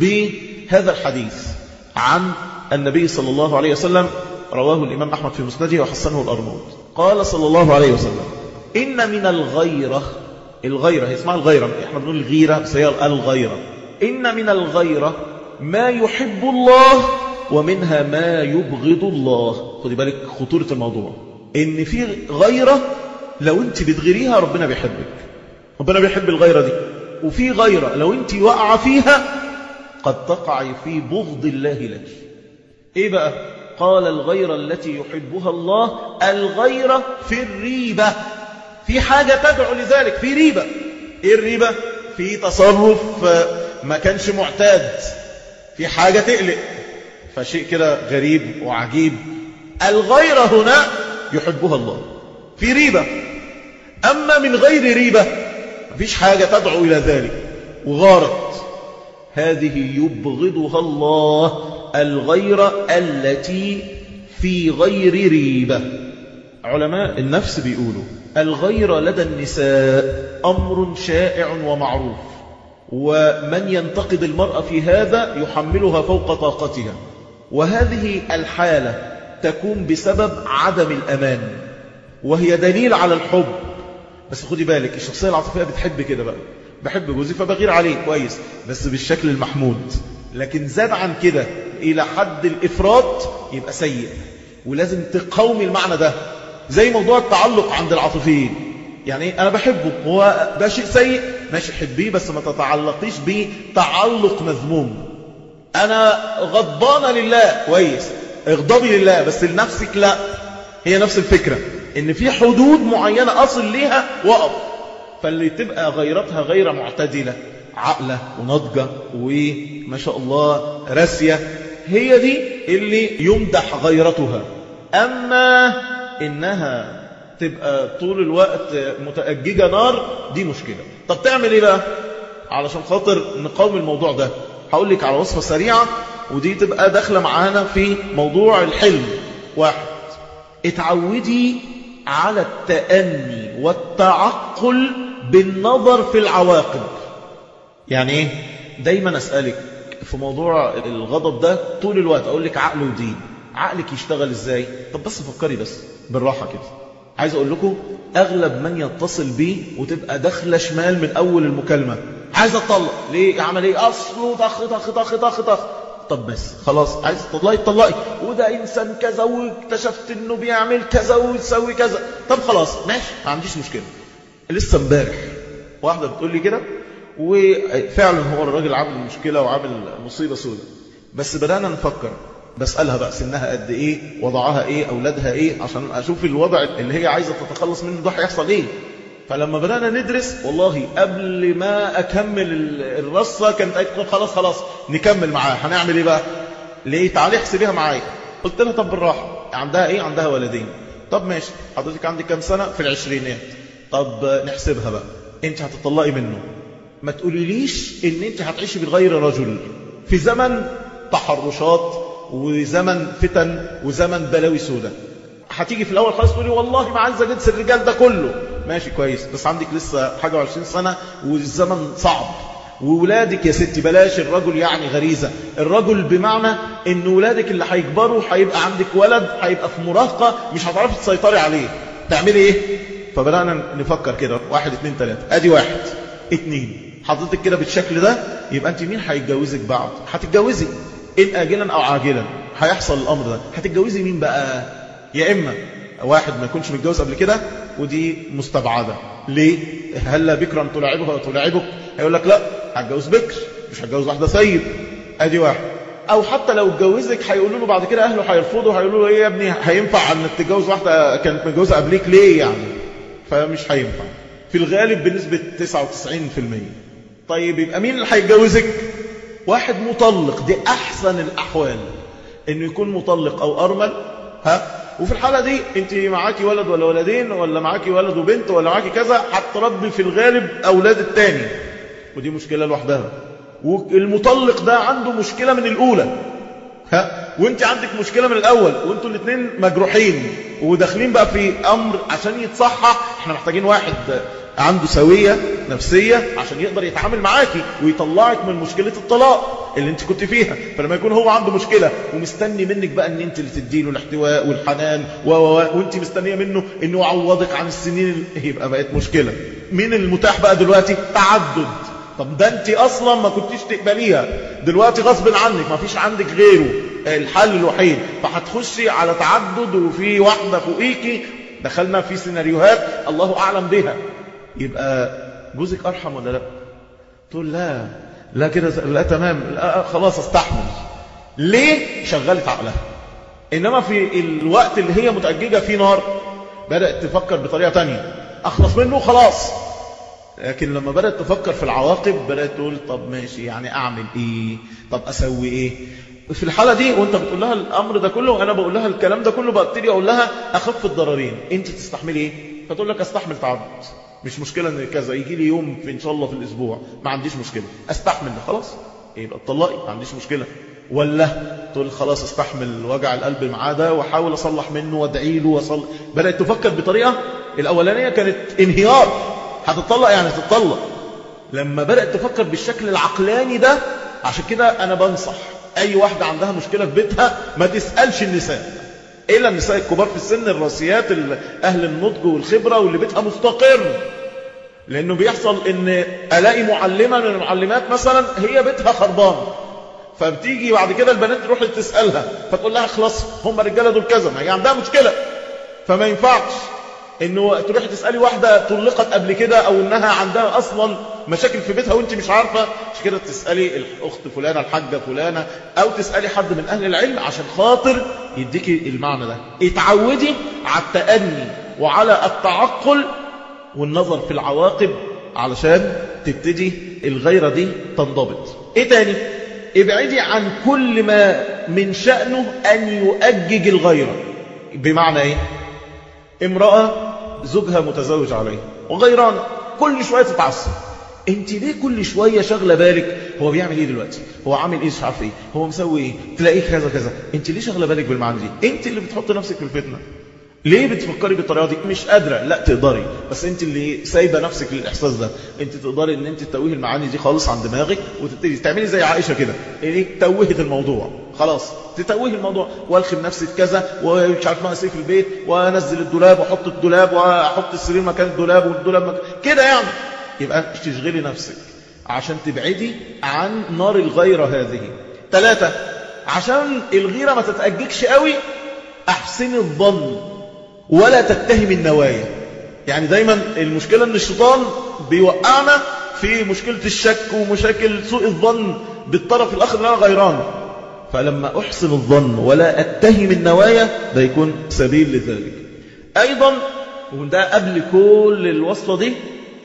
بهذا الحديث عن النبي صلى الله عليه وسلم رواه الإمام أحمد في مسنده وحسنه الأرنوط قال صلى الله عليه وسلم إن من الغيرة الغيرة هي اسمها الغيرة احنا بنقول الغيرة بس هي الغيرة إن من الغيرة ما يحب الله ومنها ما يبغض الله خدي بالك خطورة الموضوع إن في غيرة لو أنت بتغيريها ربنا بيحبك ربنا بيحب الغيرة دي وفي غيرة لو أنت واقعة فيها قد تقع في بغض الله لك إيه بقى قال الغيرة التي يحبها الله الغيرة في الريبة في حاجة تدعو لذلك في ريبة إيه الريبة في تصرف ما كانش معتاد في حاجة تقلق فشيء كده غريب وعجيب الغيرة هنا يحبها الله في ريبة أما من غير ريبة مفيش حاجة تدعو إلى ذلك وغارت هذه يبغضها الله الغيرة التي في غير ريبة علماء النفس بيقولوا الغيرة لدى النساء أمر شائع ومعروف ومن ينتقد المرأة في هذا يحملها فوق طاقتها وهذه الحالة تكون بسبب عدم الأمان وهي دليل على الحب بس خدي بالك الشخصية العاطفية بتحب كده بقى بحب جوزي فبغير عليه كويس بس بالشكل المحمود لكن زاد عن كده إلى حد الإفراط يبقى سيء ولازم تقومي المعنى ده زي موضوع التعلق عند العاطفيين يعني أنا بحبه هو ده شيء سيء ماشي حبيه بس ما تتعلقيش بيه تعلق مذموم أنا غضبانة لله كويس اغضبي لله بس لنفسك لا هي نفس الفكرة ان في حدود معينة أصل ليها وقف فاللي تبقى غيرتها غير معتدلة عقلة ونضجة وما شاء الله راسية هي دي اللي يمدح غيرتها أما إنها تبقى طول الوقت متأججة نار دي مشكلة طب تعمل إيه بقى علشان خاطر نقاوم الموضوع ده هقول لك على وصفة سريعة ودي تبقى داخلة معانا في موضوع الحلم واحد اتعودي على التأني والتعقل بالنظر في العواقب يعني ايه دايما أسألك في موضوع الغضب ده طول الوقت أقول لك عقل ودين عقلك يشتغل ازاي طب بس فكري بس بالراحة كده عايز أقول لكم أغلب من يتصل بي وتبقى داخلة شمال من أول المكالمة عايز أطلق ليه عمل ايه أصله طخ طخ طخ طخ طخ طب بس خلاص عايز تطلقي تطلقي وده إنسان كذا واكتشفت إنه بيعمل كذا ويسوي كذا طب خلاص ماشي ما عنديش مشكلة لسه امبارح واحدة بتقول لي كده وفعلا هو الراجل عامل مشكلة وعامل مصيبة سوداء بس بدأنا نفكر بسألها بقى سنها قد إيه وضعها إيه أولادها إيه عشان أشوف الوضع اللي هي عايزة تتخلص منه ده هيحصل إيه فلما بدأنا ندرس والله قبل ما أكمل الرصة كانت قالت خلاص خلاص نكمل معاها هنعمل إيه بقى ليه تعالي احسبيها معايا قلت لها طب بالراحة عندها إيه عندها ولدين طب ماشي حضرتك عندك كام سنة في العشرينات طب نحسبها بقى انت هتطلقي منه ما تقوليليش ان انت هتعيشي بغير رجل في زمن تحرشات وزمن فتن وزمن بلاوي سودة هتيجي في الاول خالص تقولي والله ما عايزه جنس الرجال ده كله ماشي كويس بس عندك لسه حاجه و20 سنه والزمن صعب وولادك يا ستي بلاش الرجل يعني غريزة الرجل بمعنى ان ولادك اللي هيكبروا هيبقى عندك ولد هيبقى في مراهقة مش هتعرفي تسيطري عليه تعملي ايه فبدأنا نفكر كده واحد اتنين تلاتة ادي واحد اتنين حضرتك كده بالشكل ده يبقى انت مين هيتجوزك بعد هتتجوزي ان اجلا او عاجلا هيحصل الامر ده هتتجوزي مين بقى يا اما واحد ما يكونش متجوز قبل كده ودي مستبعدة ليه هلا بكرا تلاعبها وتلاعبك هيقول لك لا هتجوز بكر مش هتجوز واحدة سيد ادي واحد او حتى لو اتجوزك هيقولوا له بعد كده اهله هيرفضوا هيقولوا له ايه يا ابني هينفع انك تتجوز واحدة كانت متجوزة قبليك ليه يعني فمش هينفع في الغالب بنسبة 99% طيب يبقى مين اللي هيتجوزك واحد مطلق دي احسن الاحوال انه يكون مطلق او ارمل ها وفي الحالة دي انت معاكي ولد ولا ولدين ولا معاكي ولد وبنت ولا معاكي كذا هتربي في الغالب اولاد التاني ودي مشكلة لوحدها والمطلق ده عنده مشكلة من الاولى ها وانت عندك مشكلة من الاول وانتوا الاثنين مجروحين وداخلين بقى في امر عشان يتصحح احنا محتاجين واحد عنده سوية نفسية عشان يقدر يتعامل معاكي ويطلعك من مشكلة الطلاق اللي انت كنت فيها فلما يكون هو عنده مشكلة ومستني منك بقى ان انت اللي تديله الاحتواء والحنان و و وانت مستنية منه انه يعوضك عن السنين يبقى بقت مشكلة مين المتاح بقى دلوقتي تعدد طب ده انت اصلا ما كنتيش تقبليها دلوقتي غصب عنك ما فيش عندك غيره الحل الوحيد فهتخشي على تعدد وفي واحدة فوقيكي دخلنا في سيناريوهات الله اعلم بها يبقى جوزك ارحم ولا لا تقول لا لا كده لا تمام لا خلاص استحمل ليه شغلت عقلها انما في الوقت اللي هي متأججة فيه نار بدأت تفكر بطريقة تانية اخلص منه خلاص لكن لما بدأت تفكر في العواقب بدأت تقول طب ماشي يعني اعمل ايه طب اسوي ايه في الحالة دي وانت بتقول لها الامر ده كله وانا بقول لها الكلام ده كله ببتدي اقول لها اخف الضررين انت تستحملي ايه فتقول لك استحمل تعدد مش مشكلة ان كذا يجي لي يوم في ان شاء الله في الاسبوع ما عنديش مشكلة استحمل ده خلاص يبقى اتطلقي ما عنديش مشكلة ولا تقول خلاص استحمل وجع القلب معاه ده واحاول اصلح منه وادعي له واصل بدات تفكر بطريقه الاولانيه كانت انهيار هتطلق يعني تطلق لما بدات تفكر بالشكل العقلاني ده عشان كده انا بنصح اي واحده عندها مشكله في بيتها ما تسالش النساء الا النساء الكبار في السن الراسيات اهل النضج والخبره واللي بيتها مستقر لانه بيحصل ان الاقي معلمه من المعلمات مثلا هي بيتها خربان فبتيجي بعد كده البنات تروح تسالها فتقول لها خلاص هم الرجاله دول كذا ما هي عندها مشكله فما ينفعش انه تروح تسالي واحده طلقت قبل كده او انها عندها اصلا مشاكل في بيتها وانت مش عارفه مش كده تسالي الاخت فلانه الحاجه فلانه او تسالي حد من اهل العلم عشان خاطر يديكي المعنى ده اتعودي على التاني وعلى التعقل والنظر في العواقب علشان تبتدي الغيره دي تنضبط ايه تاني ابعدي عن كل ما من شأنه أن يؤجج الغيرة بمعنى إيه امرأة زوجها متزوج عليها وغيران كل شوية تتعصب انت ليه كل شوية شغلة بالك هو بيعمل ايه دلوقتي هو عامل ايه مش عارف ايه هو مسوي ايه تلاقيه كذا كذا انت ليه شغلة بالك بالمعنى دي انت اللي بتحط نفسك في الفتنة ليه بتفكري بالطريقه دي مش قادره لا تقدري بس انت اللي سايبه نفسك للاحساس ده انت تقدري ان انت تتوهي المعاني دي خالص عن دماغك وتبتدي تعملي زي عائشه كده ايه توهت الموضوع خلاص تتوهي الموضوع والخم نفسي في كذا ومش عارف ناقص ايه في البيت وانزل الدولاب واحط الدولاب واحط السرير مكان الدولاب والدولاب مكان كده يعني يبقى تشغلي نفسك عشان تبعدي عن نار الغيره هذه ثلاثة عشان الغيره ما تتأججش قوي احسني الظن ولا تتهم النوايا يعني دايما المشكلة ان الشيطان بيوقعنا في مشكلة الشك ومشاكل سوء الظن بالطرف الآخر اللي أنا غيران فلما أحسن الظن ولا أتهم النوايا ده يكون سبيل لذلك أيضا وده قبل كل الوصلة دي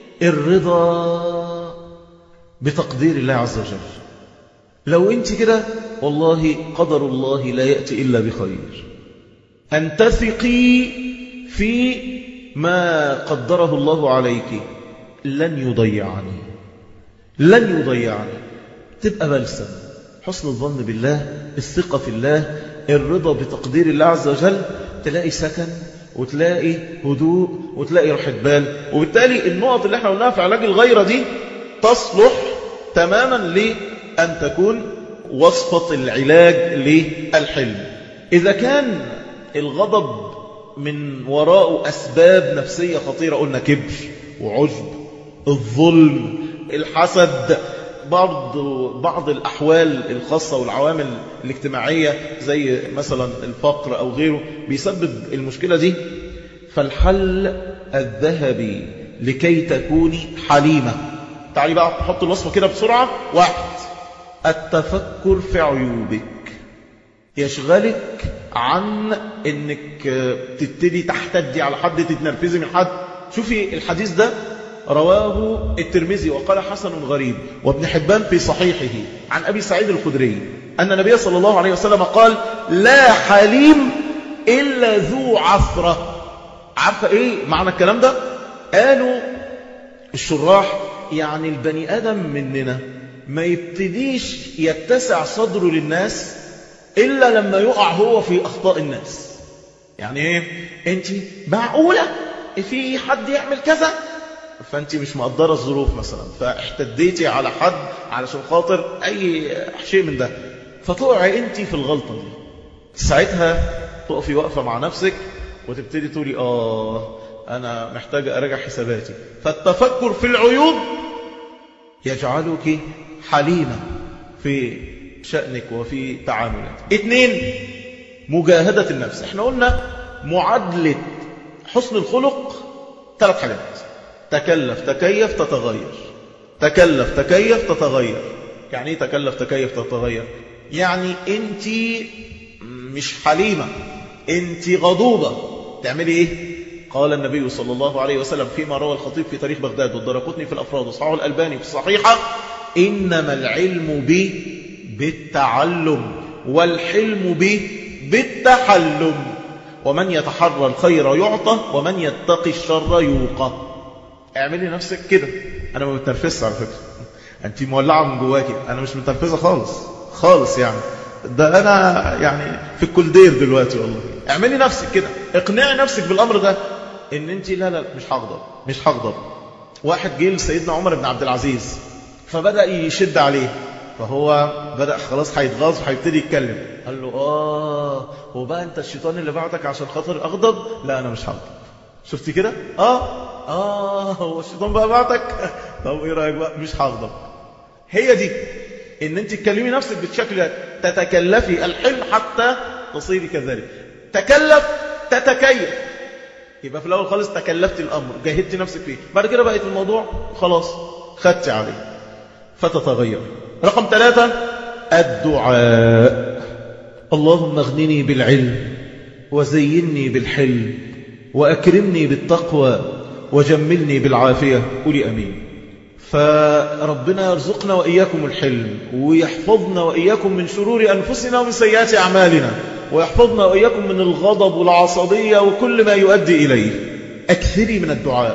الرضا بتقدير الله عز وجل لو انت كده والله قدر الله لا يأتي إلا بخير أن تثقي في ما قدره الله عليك لن يضيعني لن يضيعني تبقى بلسم حسن الظن بالله الثقة في الله الرضا بتقدير الله عز وجل تلاقي سكن وتلاقي هدوء وتلاقي راحة بال وبالتالي النقط اللي احنا قلناها في علاج الغيرة دي تصلح تماما لأن تكون وصفة العلاج للحلم إذا كان الغضب من وراءه أسباب نفسية خطيرة قلنا كبر وعجب الظلم الحسد بعض بعض الأحوال الخاصة والعوامل الاجتماعية زي مثلا الفقر أو غيره بيسبب المشكلة دي فالحل الذهبي لكي تكوني حليمة تعالي بقى حط الوصفة كده بسرعة واحد التفكر في عيوبك يشغلك عن انك تبتدي تحتدي على حد تتنرفزي من حد شوفي الحديث ده رواه الترمذي وقال حسن غريب وابن حبان في صحيحه عن أبي سعيد الخدري أن النبي صلى الله عليه وسلم قال لا حليم إلا ذو عثرة عارفة إيه معنى الكلام ده قالوا الشراح يعني البني آدم مننا ما يبتديش يتسع صدره للناس إلا لما يقع هو في أخطاء الناس يعني إيه أنت معقولة في حد يعمل كذا فأنت مش مقدرة الظروف مثلا فاحتديتي على حد علشان خاطر أي شيء من ده فتقعي أنت في الغلطة دي ساعتها تقفي واقفة مع نفسك وتبتدي تقولي آه أنا محتاجة أراجع حساباتي فالتفكر في العيوب يجعلك حليمة في شأنك وفي تعاملاتك اثنين مجاهدة النفس احنا قلنا معادلة حسن الخلق ثلاث حاجات تكلف تكيف تتغير تكلف تكيف تتغير يعني ايه تكلف تكيف تتغير يعني انت مش حليمة انت غضوبة تعملي ايه قال النبي صلى الله عليه وسلم فيما روى الخطيب في تاريخ بغداد والدرقطني في الأفراد وصححه الألباني في الصحيحة إنما العلم به بالتعلم والحلم به بالتحلم ومن يتحرى الخير يعطى ومن يتقي الشر يوقى اعملي نفسك كده أنا ما بتنرفزش على فكرة أنت مولعة من جواكي أنا مش متنرفزة خالص خالص يعني ده أنا يعني في الكولدير دلوقتي والله اعملي نفسك كده اقنعي نفسك بالأمر ده ان انت لا لا مش هغضب مش هغضب واحد جه لسيدنا عمر بن عبد العزيز فبدأ يشد عليه فهو بدأ خلاص هيتغاظ وهيبتدي يتكلم قال له اه هو بقى انت الشيطان اللي بعتك عشان خاطر اغضب لا انا مش هغضب شفتي كده اه اه هو الشيطان بقى بعتك طب ايه رايك بقى مش هغضب هي دي ان انت تكلمي نفسك بالشكل تتكلفي الحلم حتى تصيري كذلك تكلف تتكيف يبقى في الأول خالص تكلفت الأمر جاهدت نفسك فيه بعد كده بقيت الموضوع خلاص خدت عليه فتتغير رقم ثلاثة الدعاء اللهم اغنني بالعلم وزيني بالحلم وأكرمني بالتقوى وجملني بالعافية قولي أمين فربنا يرزقنا وإياكم الحلم ويحفظنا وإياكم من شرور أنفسنا ومن سيئات أعمالنا ويحفظنا وإياكم من الغضب والعصبية وكل ما يؤدي إليه أكثري من الدعاء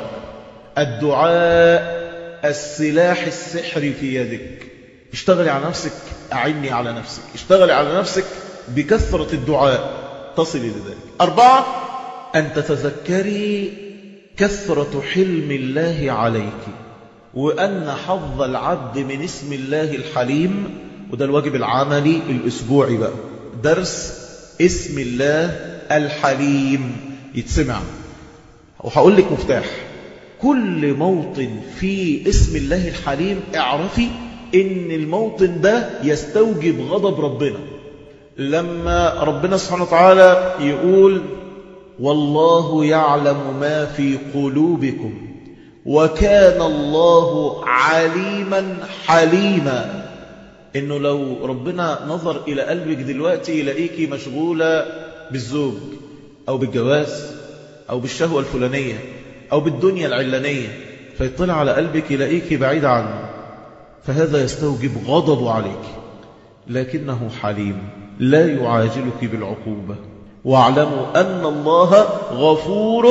الدعاء السلاح السحري في يدك اشتغلي على نفسك أعني على نفسك اشتغلي على نفسك بكثرة الدعاء تصلي لذلك أربعة أن تتذكري كثرة حلم الله عليك وأن حظ العبد من اسم الله الحليم وده الواجب العملي الأسبوعي بقى درس اسم الله الحليم يتسمع وهقول لك مفتاح كل موطن في اسم الله الحليم اعرفي ان الموطن ده يستوجب غضب ربنا لما ربنا سبحانه وتعالى يقول والله يعلم ما في قلوبكم وكان الله عليما حليما انه لو ربنا نظر الى قلبك دلوقتي يلاقيكي مشغولة بالزوج او بالجواز او بالشهوة الفلانية او بالدنيا العلانية فيطلع على قلبك يلاقيكي بعيد عنه فهذا يستوجب غضب عليك لكنه حليم لا يعاجلك بالعقوبة واعلموا أن الله غفور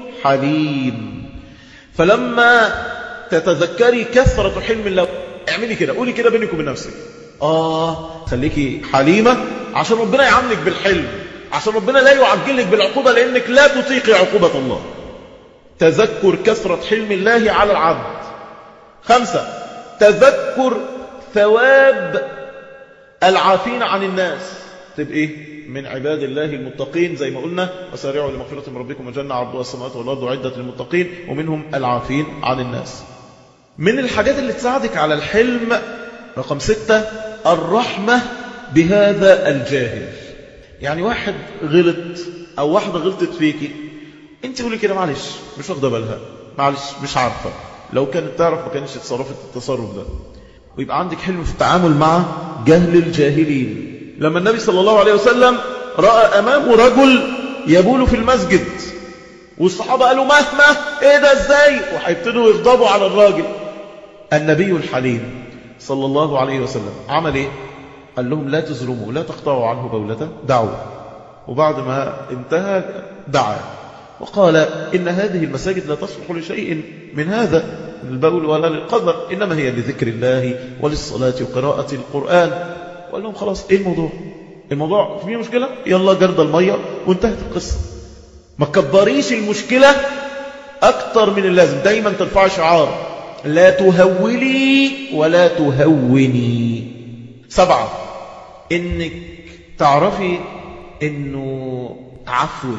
حليم فلما تتذكري كثرة حلم الله اعملي كده قولي كده بينك وبين نفسك آه خليكي حليمة عشان ربنا يعاملك بالحلم عشان ربنا لا يعجلك بالعقوبة لأنك لا تطيقي عقوبة الله تذكر كثرة حلم الله على العبد خمسة تذكر ثواب العافين عن الناس تبقى من عباد الله المتقين زي ما قلنا وسارعوا لمغفرة من ربكم وجنة عرضها السماوات والأرض عدة للمتقين ومنهم العافين عن الناس من الحاجات اللي تساعدك على الحلم رقم ستة الرحمة بهذا الجاهل يعني واحد غلط أو واحدة غلطت فيكي انت قولي كده معلش مش واخده بالها معلش مش عارفة لو كانت تعرف ما كانش اتصرفت التصرف ده ويبقى عندك حلم في التعامل مع جهل الجاهلين لما النبي صلى الله عليه وسلم رأى أمامه رجل يبول في المسجد والصحابة قالوا مهما ايه ده ازاي وهيبتدوا يغضبوا على الراجل النبي الحليم صلى الله عليه وسلم عمل ايه قال لهم لا تزرموا لا تقطعوا عنه بولة دعوه وبعد ما انتهى دعا وقال إن هذه المساجد لا تصلح لشيء من هذا البول ولا للقدر إنما هي لذكر الله وللصلاة وقراءة القرآن وقال لهم خلاص إيه الموضوع الموضوع فيه مشكلة يلا جرد المية وانتهت القصة ما كبريش المشكلة أكتر من اللازم دايما ترفع شعار لا تهولي ولا تهوني سبعة إنك تعرفي إنه عفوك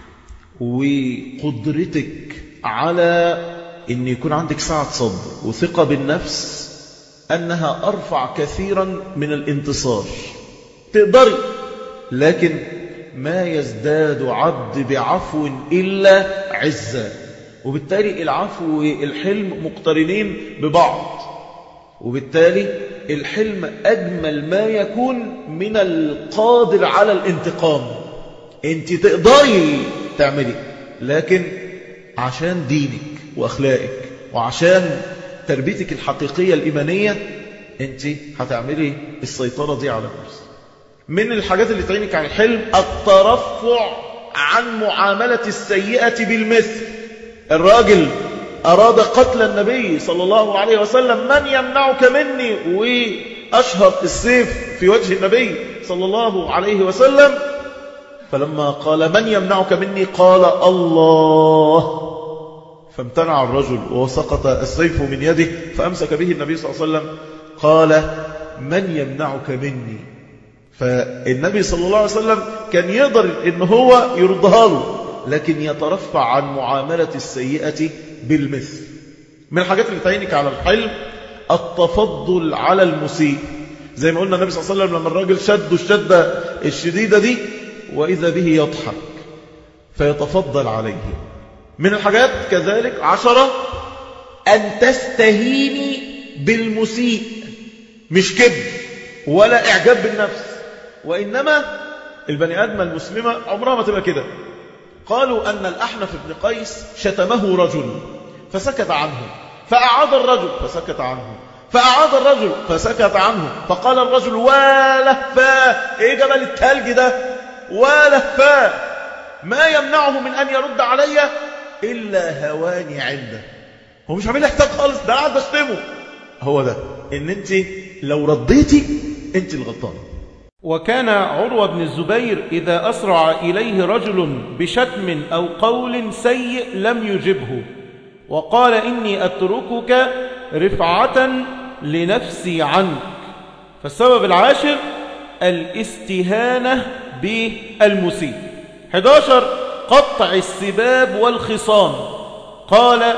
وقدرتك على أن يكون عندك سعة صبر وثقة بالنفس أنها أرفع كثيرا من الانتصار تقدري لكن ما يزداد عبد بعفو إلا عزة وبالتالي العفو والحلم مقترنين ببعض وبالتالي الحلم أجمل ما يكون من القادر على الانتقام انت تقدري تعملي لكن عشان دينك وأخلاقك وعشان تربيتك الحقيقية الإيمانية انت هتعملي السيطرة دي على النفس من الحاجات اللي تعينك عن الحلم الترفع عن معاملة السيئة بالمثل الراجل أراد قتل النبي صلى الله عليه وسلم من يمنعك مني وأشهر السيف في وجه النبي صلى الله عليه وسلم فلما قال من يمنعك مني قال الله فامتنع الرجل وسقط السيف من يده فأمسك به النبي صلى الله عليه وسلم قال من يمنعك مني فالنبي صلى الله عليه وسلم كان يقدر ان هو يردها له لكن يترفع عن معاملة السيئة بالمثل من الحاجات اللي تعينك على الحلم التفضل على المسيء زي ما قلنا النبي صلى الله عليه وسلم لما الراجل شد الشدة الشديدة دي وإذا به يضحك فيتفضل عليه من الحاجات كذلك عشرة أن تستهيني بالمسيء مش كذب ولا إعجاب بالنفس وإنما البني آدم المسلمة عمرها ما تبقى كده قالوا أن الأحنف بن قيس شتمه رجل فسكت عنه فأعاد الرجل فسكت عنه فأعاد الرجل فسكت عنه فقال الرجل والهفاه إيه جبل التلج ده والهفاه ما يمنعه من أن يرد علي إلا هواني عنده هو مش عامل احتاج خالص ده قاعد بشتمه هو ده ان انت لو رديتي انت الغلطانه وكان عروة بن الزبير إذا أسرع إليه رجل بشتم أو قول سيء لم يجبه وقال إني أتركك رفعة لنفسي عنك فالسبب العاشر الاستهانة بالمسيء 11 قطع السباب والخصام قال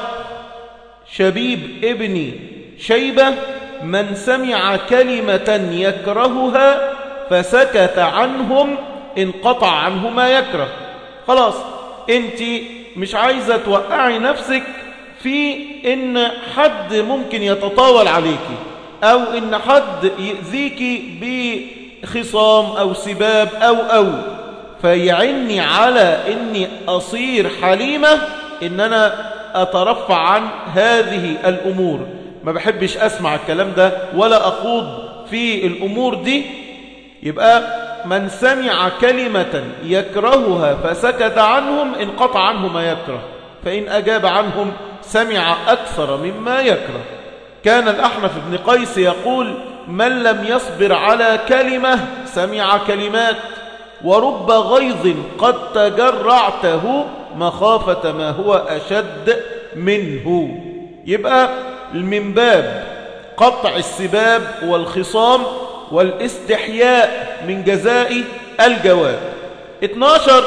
شبيب ابن شيبة من سمع كلمة يكرهها فسكت عنهم انقطع عنه ما يكره خلاص انت مش عايزة توقعي نفسك في ان حد ممكن يتطاول عليك او ان حد يأذيك بخصام او سباب او او فيعني على اني اصير حليمة ان انا اترفع عن هذه الامور ما بحبش اسمع الكلام ده ولا اخوض في الامور دي يبقى من سمع كلمة يكرهها فسكت عنهم انقطع عنه ما يكره فإن أجاب عنهم سمع أكثر مما يكره كان الأحنف بن قيس يقول من لم يصبر على كلمة سمع كلمات ورب غيظ قد تجرعته مخافة ما هو أشد منه يبقى من باب قطع السباب والخصام والاستحياء من جزاء الجواب 12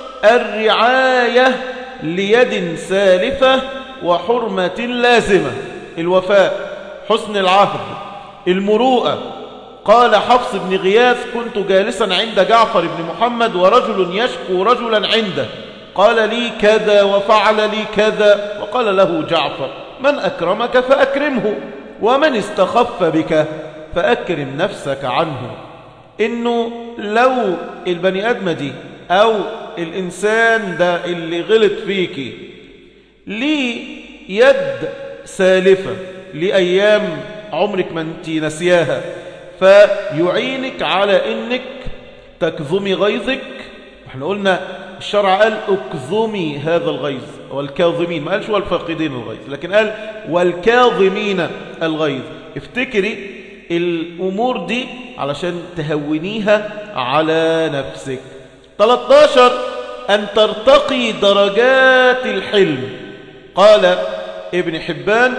الرعاية ليد سالفة وحرمة لازمة الوفاء حسن العهد المروءة قال حفص بن غياث كنت جالسا عند جعفر بن محمد ورجل يشكو رجلا عنده قال لي كذا وفعل لي كذا وقال له جعفر من أكرمك فأكرمه ومن استخف بك فأكرم نفسك عنه إنه لو البني آدم دي أو الإنسان ده اللي غلط فيكي ليه يد سالفة لأيام عمرك ما انت نسياها فيعينك على انك تكظمي غيظك احنا قلنا الشرع قال اكظمي هذا الغيظ والكاظمين ما قالش والفاقدين الغيظ لكن قال والكاظمين الغيظ افتكري الامور دي علشان تهونيها على نفسك 13 ان ترتقي درجات الحلم قال ابن حبان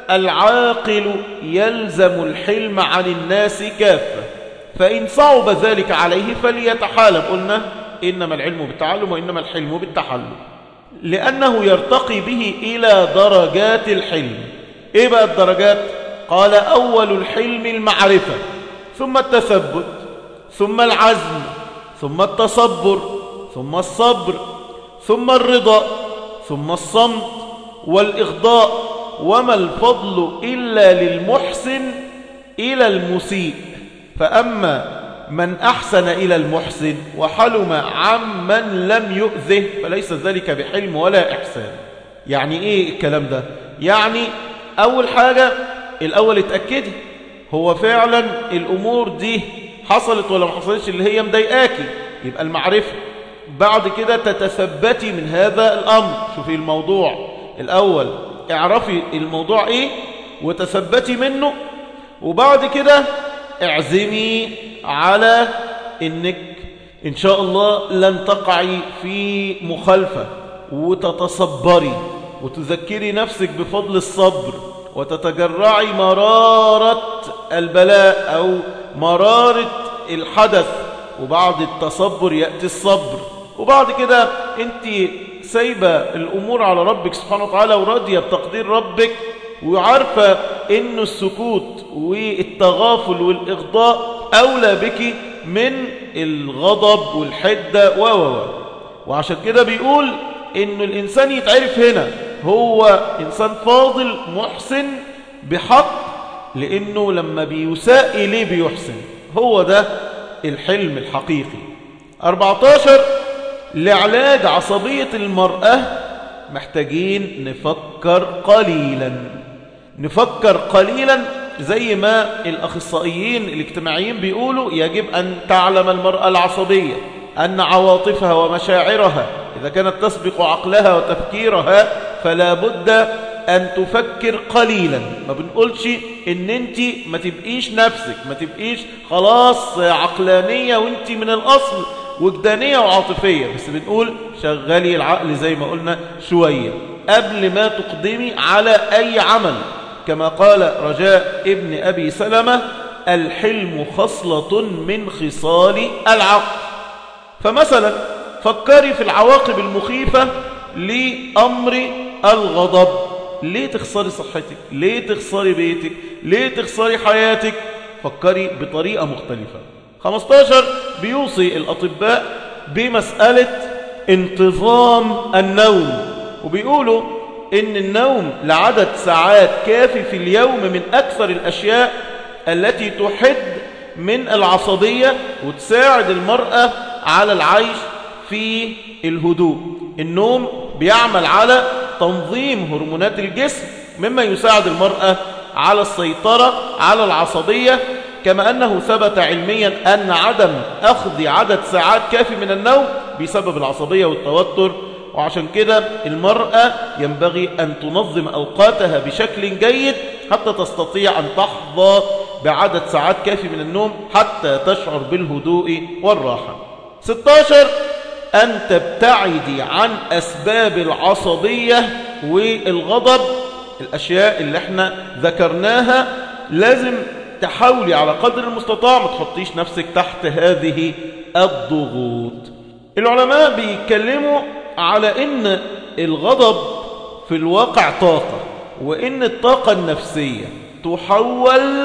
العاقل يلزم الحلم عن الناس كافة فإن صعب ذلك عليه فليتحالم قلنا إنما العلم بالتعلم وإنما الحلم بالتحلم لأنه يرتقي به إلى درجات الحلم إيه بقى الدرجات؟ قال أول الحلم المعرفة ثم التثبت ثم العزم ثم التصبر ثم الصبر ثم الرضا ثم الصمت والإغضاء وما الفضل إلا للمحسن إلى المسيء فأما من أحسن إلى المحسن وحلم عمن لم يؤذه فليس ذلك بحلم ولا إحسان يعني إيه الكلام ده يعني أول حاجة الأول اتأكدي هو فعلا الأمور دي حصلت ولا ما حصلتش اللي هي مضايقاكي يبقى المعرفة بعد كده تتثبتي من هذا الأمر شوفي الموضوع الأول اعرفي الموضوع ايه وتثبتي منه وبعد كده اعزمي على انك ان شاء الله لن تقعي في مخالفة وتتصبري وتذكري نفسك بفضل الصبر وتتجرعي مرارة البلاء او مرارة الحدث وبعد التصبر يأتي الصبر وبعد كده انت سايبة الأمور على ربك سبحانه وتعالى وراضية بتقدير ربك وعارفة إن السكوت والتغافل والإغضاء أولى بك من الغضب والحدة و و و وعشان كده بيقول إنه الإنسان يتعرف هنا هو إنسان فاضل محسن بحق لأنه لما بيساء إليه بيحسن هو ده الحلم الحقيقي 14 لعلاج عصبية المرأة محتاجين نفكر قليلا نفكر قليلا زي ما الأخصائيين الاجتماعيين بيقولوا يجب أن تعلم المرأة العصبية أن عواطفها ومشاعرها إذا كانت تسبق عقلها وتفكيرها فلا بد أن تفكر قليلا ما بنقولش إن أنت ما تبقيش نفسك ما تبقيش خلاص عقلانية وأنت من الأصل وجدانية وعاطفية بس بنقول شغلي العقل زي ما قلنا شوية قبل ما تقدمي على أي عمل كما قال رجاء ابن أبي سلمة الحلم خصلة من خصال العقل فمثلا فكري في العواقب المخيفة لأمر الغضب ليه تخسري صحتك ليه تخسري بيتك ليه تخسري حياتك فكري بطريقة مختلفة 15 بيوصي الأطباء بمسألة انتظام النوم وبيقولوا إن النوم لعدد ساعات كافي في اليوم من أكثر الأشياء التي تحد من العصبية وتساعد المرأة على العيش في الهدوء النوم بيعمل على تنظيم هرمونات الجسم مما يساعد المرأة على السيطرة على العصبية كما أنه ثبت علميا أن عدم أخذ عدد ساعات كافي من النوم بسبب العصبية والتوتر وعشان كده المرأة ينبغي أن تنظم أوقاتها بشكل جيد حتى تستطيع أن تحظى بعدد ساعات كافي من النوم حتى تشعر بالهدوء والراحة 16 أن تبتعدي عن أسباب العصبية والغضب الأشياء اللي احنا ذكرناها لازم تحاولي على قدر المستطاع ما تحطيش نفسك تحت هذه الضغوط العلماء بيتكلموا على ان الغضب في الواقع طاقة وان الطاقة النفسية تحول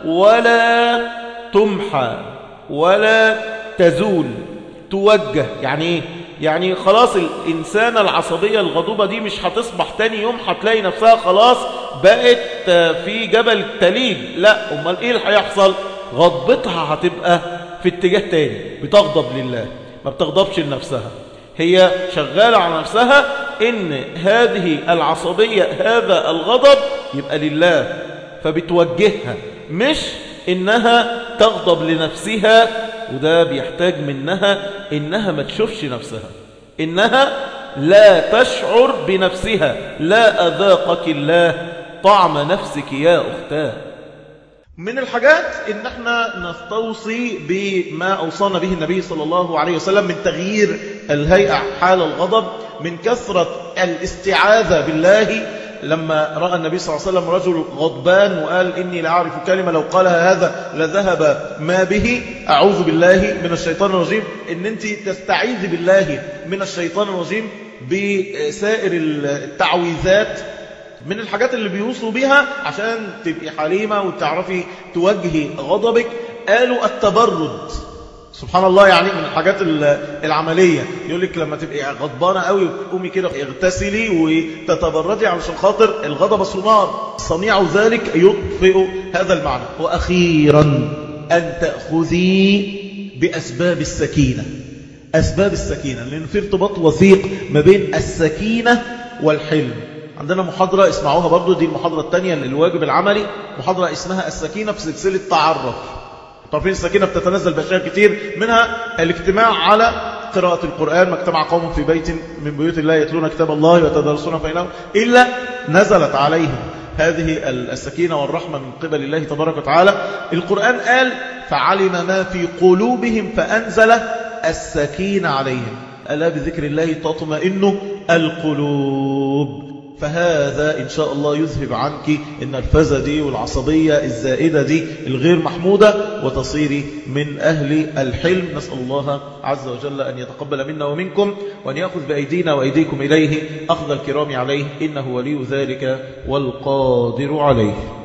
ولا تمحى ولا تزول توجه يعني ايه يعني خلاص الإنسانة العصبية الغضوبة دي مش هتصبح تاني يوم هتلاقي نفسها خلاص بقت في جبل تليج لا أمال إيه اللي هيحصل غضبتها هتبقى في اتجاه تاني بتغضب لله ما بتغضبش لنفسها هي شغالة على نفسها إن هذه العصبية هذا الغضب يبقى لله فبتوجهها مش إنها تغضب لنفسها وده بيحتاج منها إنها ما تشوفش نفسها إنها لا تشعر بنفسها لا أذاقك الله طعم نفسك يا أختاه من الحاجات ان احنا نستوصي بما اوصانا به النبي صلى الله عليه وسلم من تغيير الهيئة حال الغضب من كثرة الاستعاذة بالله لما رأى النبي صلى الله عليه وسلم رجل غضبان وقال إني لأعرف كلمة لو قالها هذا لذهب ما به أعوذ بالله من الشيطان الرجيم إن أنت تستعيذ بالله من الشيطان الرجيم بسائر التعويذات من الحاجات اللي بيوصوا بيها عشان تبقي حليمة وتعرفي توجهي غضبك قالوا التبرد سبحان الله يعني من الحاجات العملية يقول لك لما تبقي غضبانة قوي وتقومي كده اغتسلي وتتبردي علشان خاطر الغضب صنار صنيع ذلك يطفئ هذا المعنى وأخيرا أن تأخذي بأسباب السكينة أسباب السكينة لأن في ارتباط وثيق ما بين السكينة والحلم عندنا محاضرة اسمعوها برضو دي المحاضرة الثانية للواجب العملي محاضرة اسمها السكينة في سلسلة تعرف طرفين السكينة بتتنزل بأشياء كتير منها الاجتماع على قراءة القرآن ما اجتمع قوم في بيت من بيوت الله يتلون كتاب الله ويتدرسون بينهم إلا نزلت عليهم هذه السكينة والرحمة من قبل الله تبارك وتعالى القرآن قال فعلم ما في قلوبهم فأنزل السكينة عليهم ألا بذكر الله تطمئن القلوب فهذا إن شاء الله يذهب عنك النرفزة دي والعصبية الزائدة دي الغير محمودة وتصيري من أهل الحلم نسأل الله عز وجل أن يتقبل منا ومنكم وأن يأخذ بأيدينا وأيديكم إليه أخذ الكرام عليه إنه ولي ذلك والقادر عليه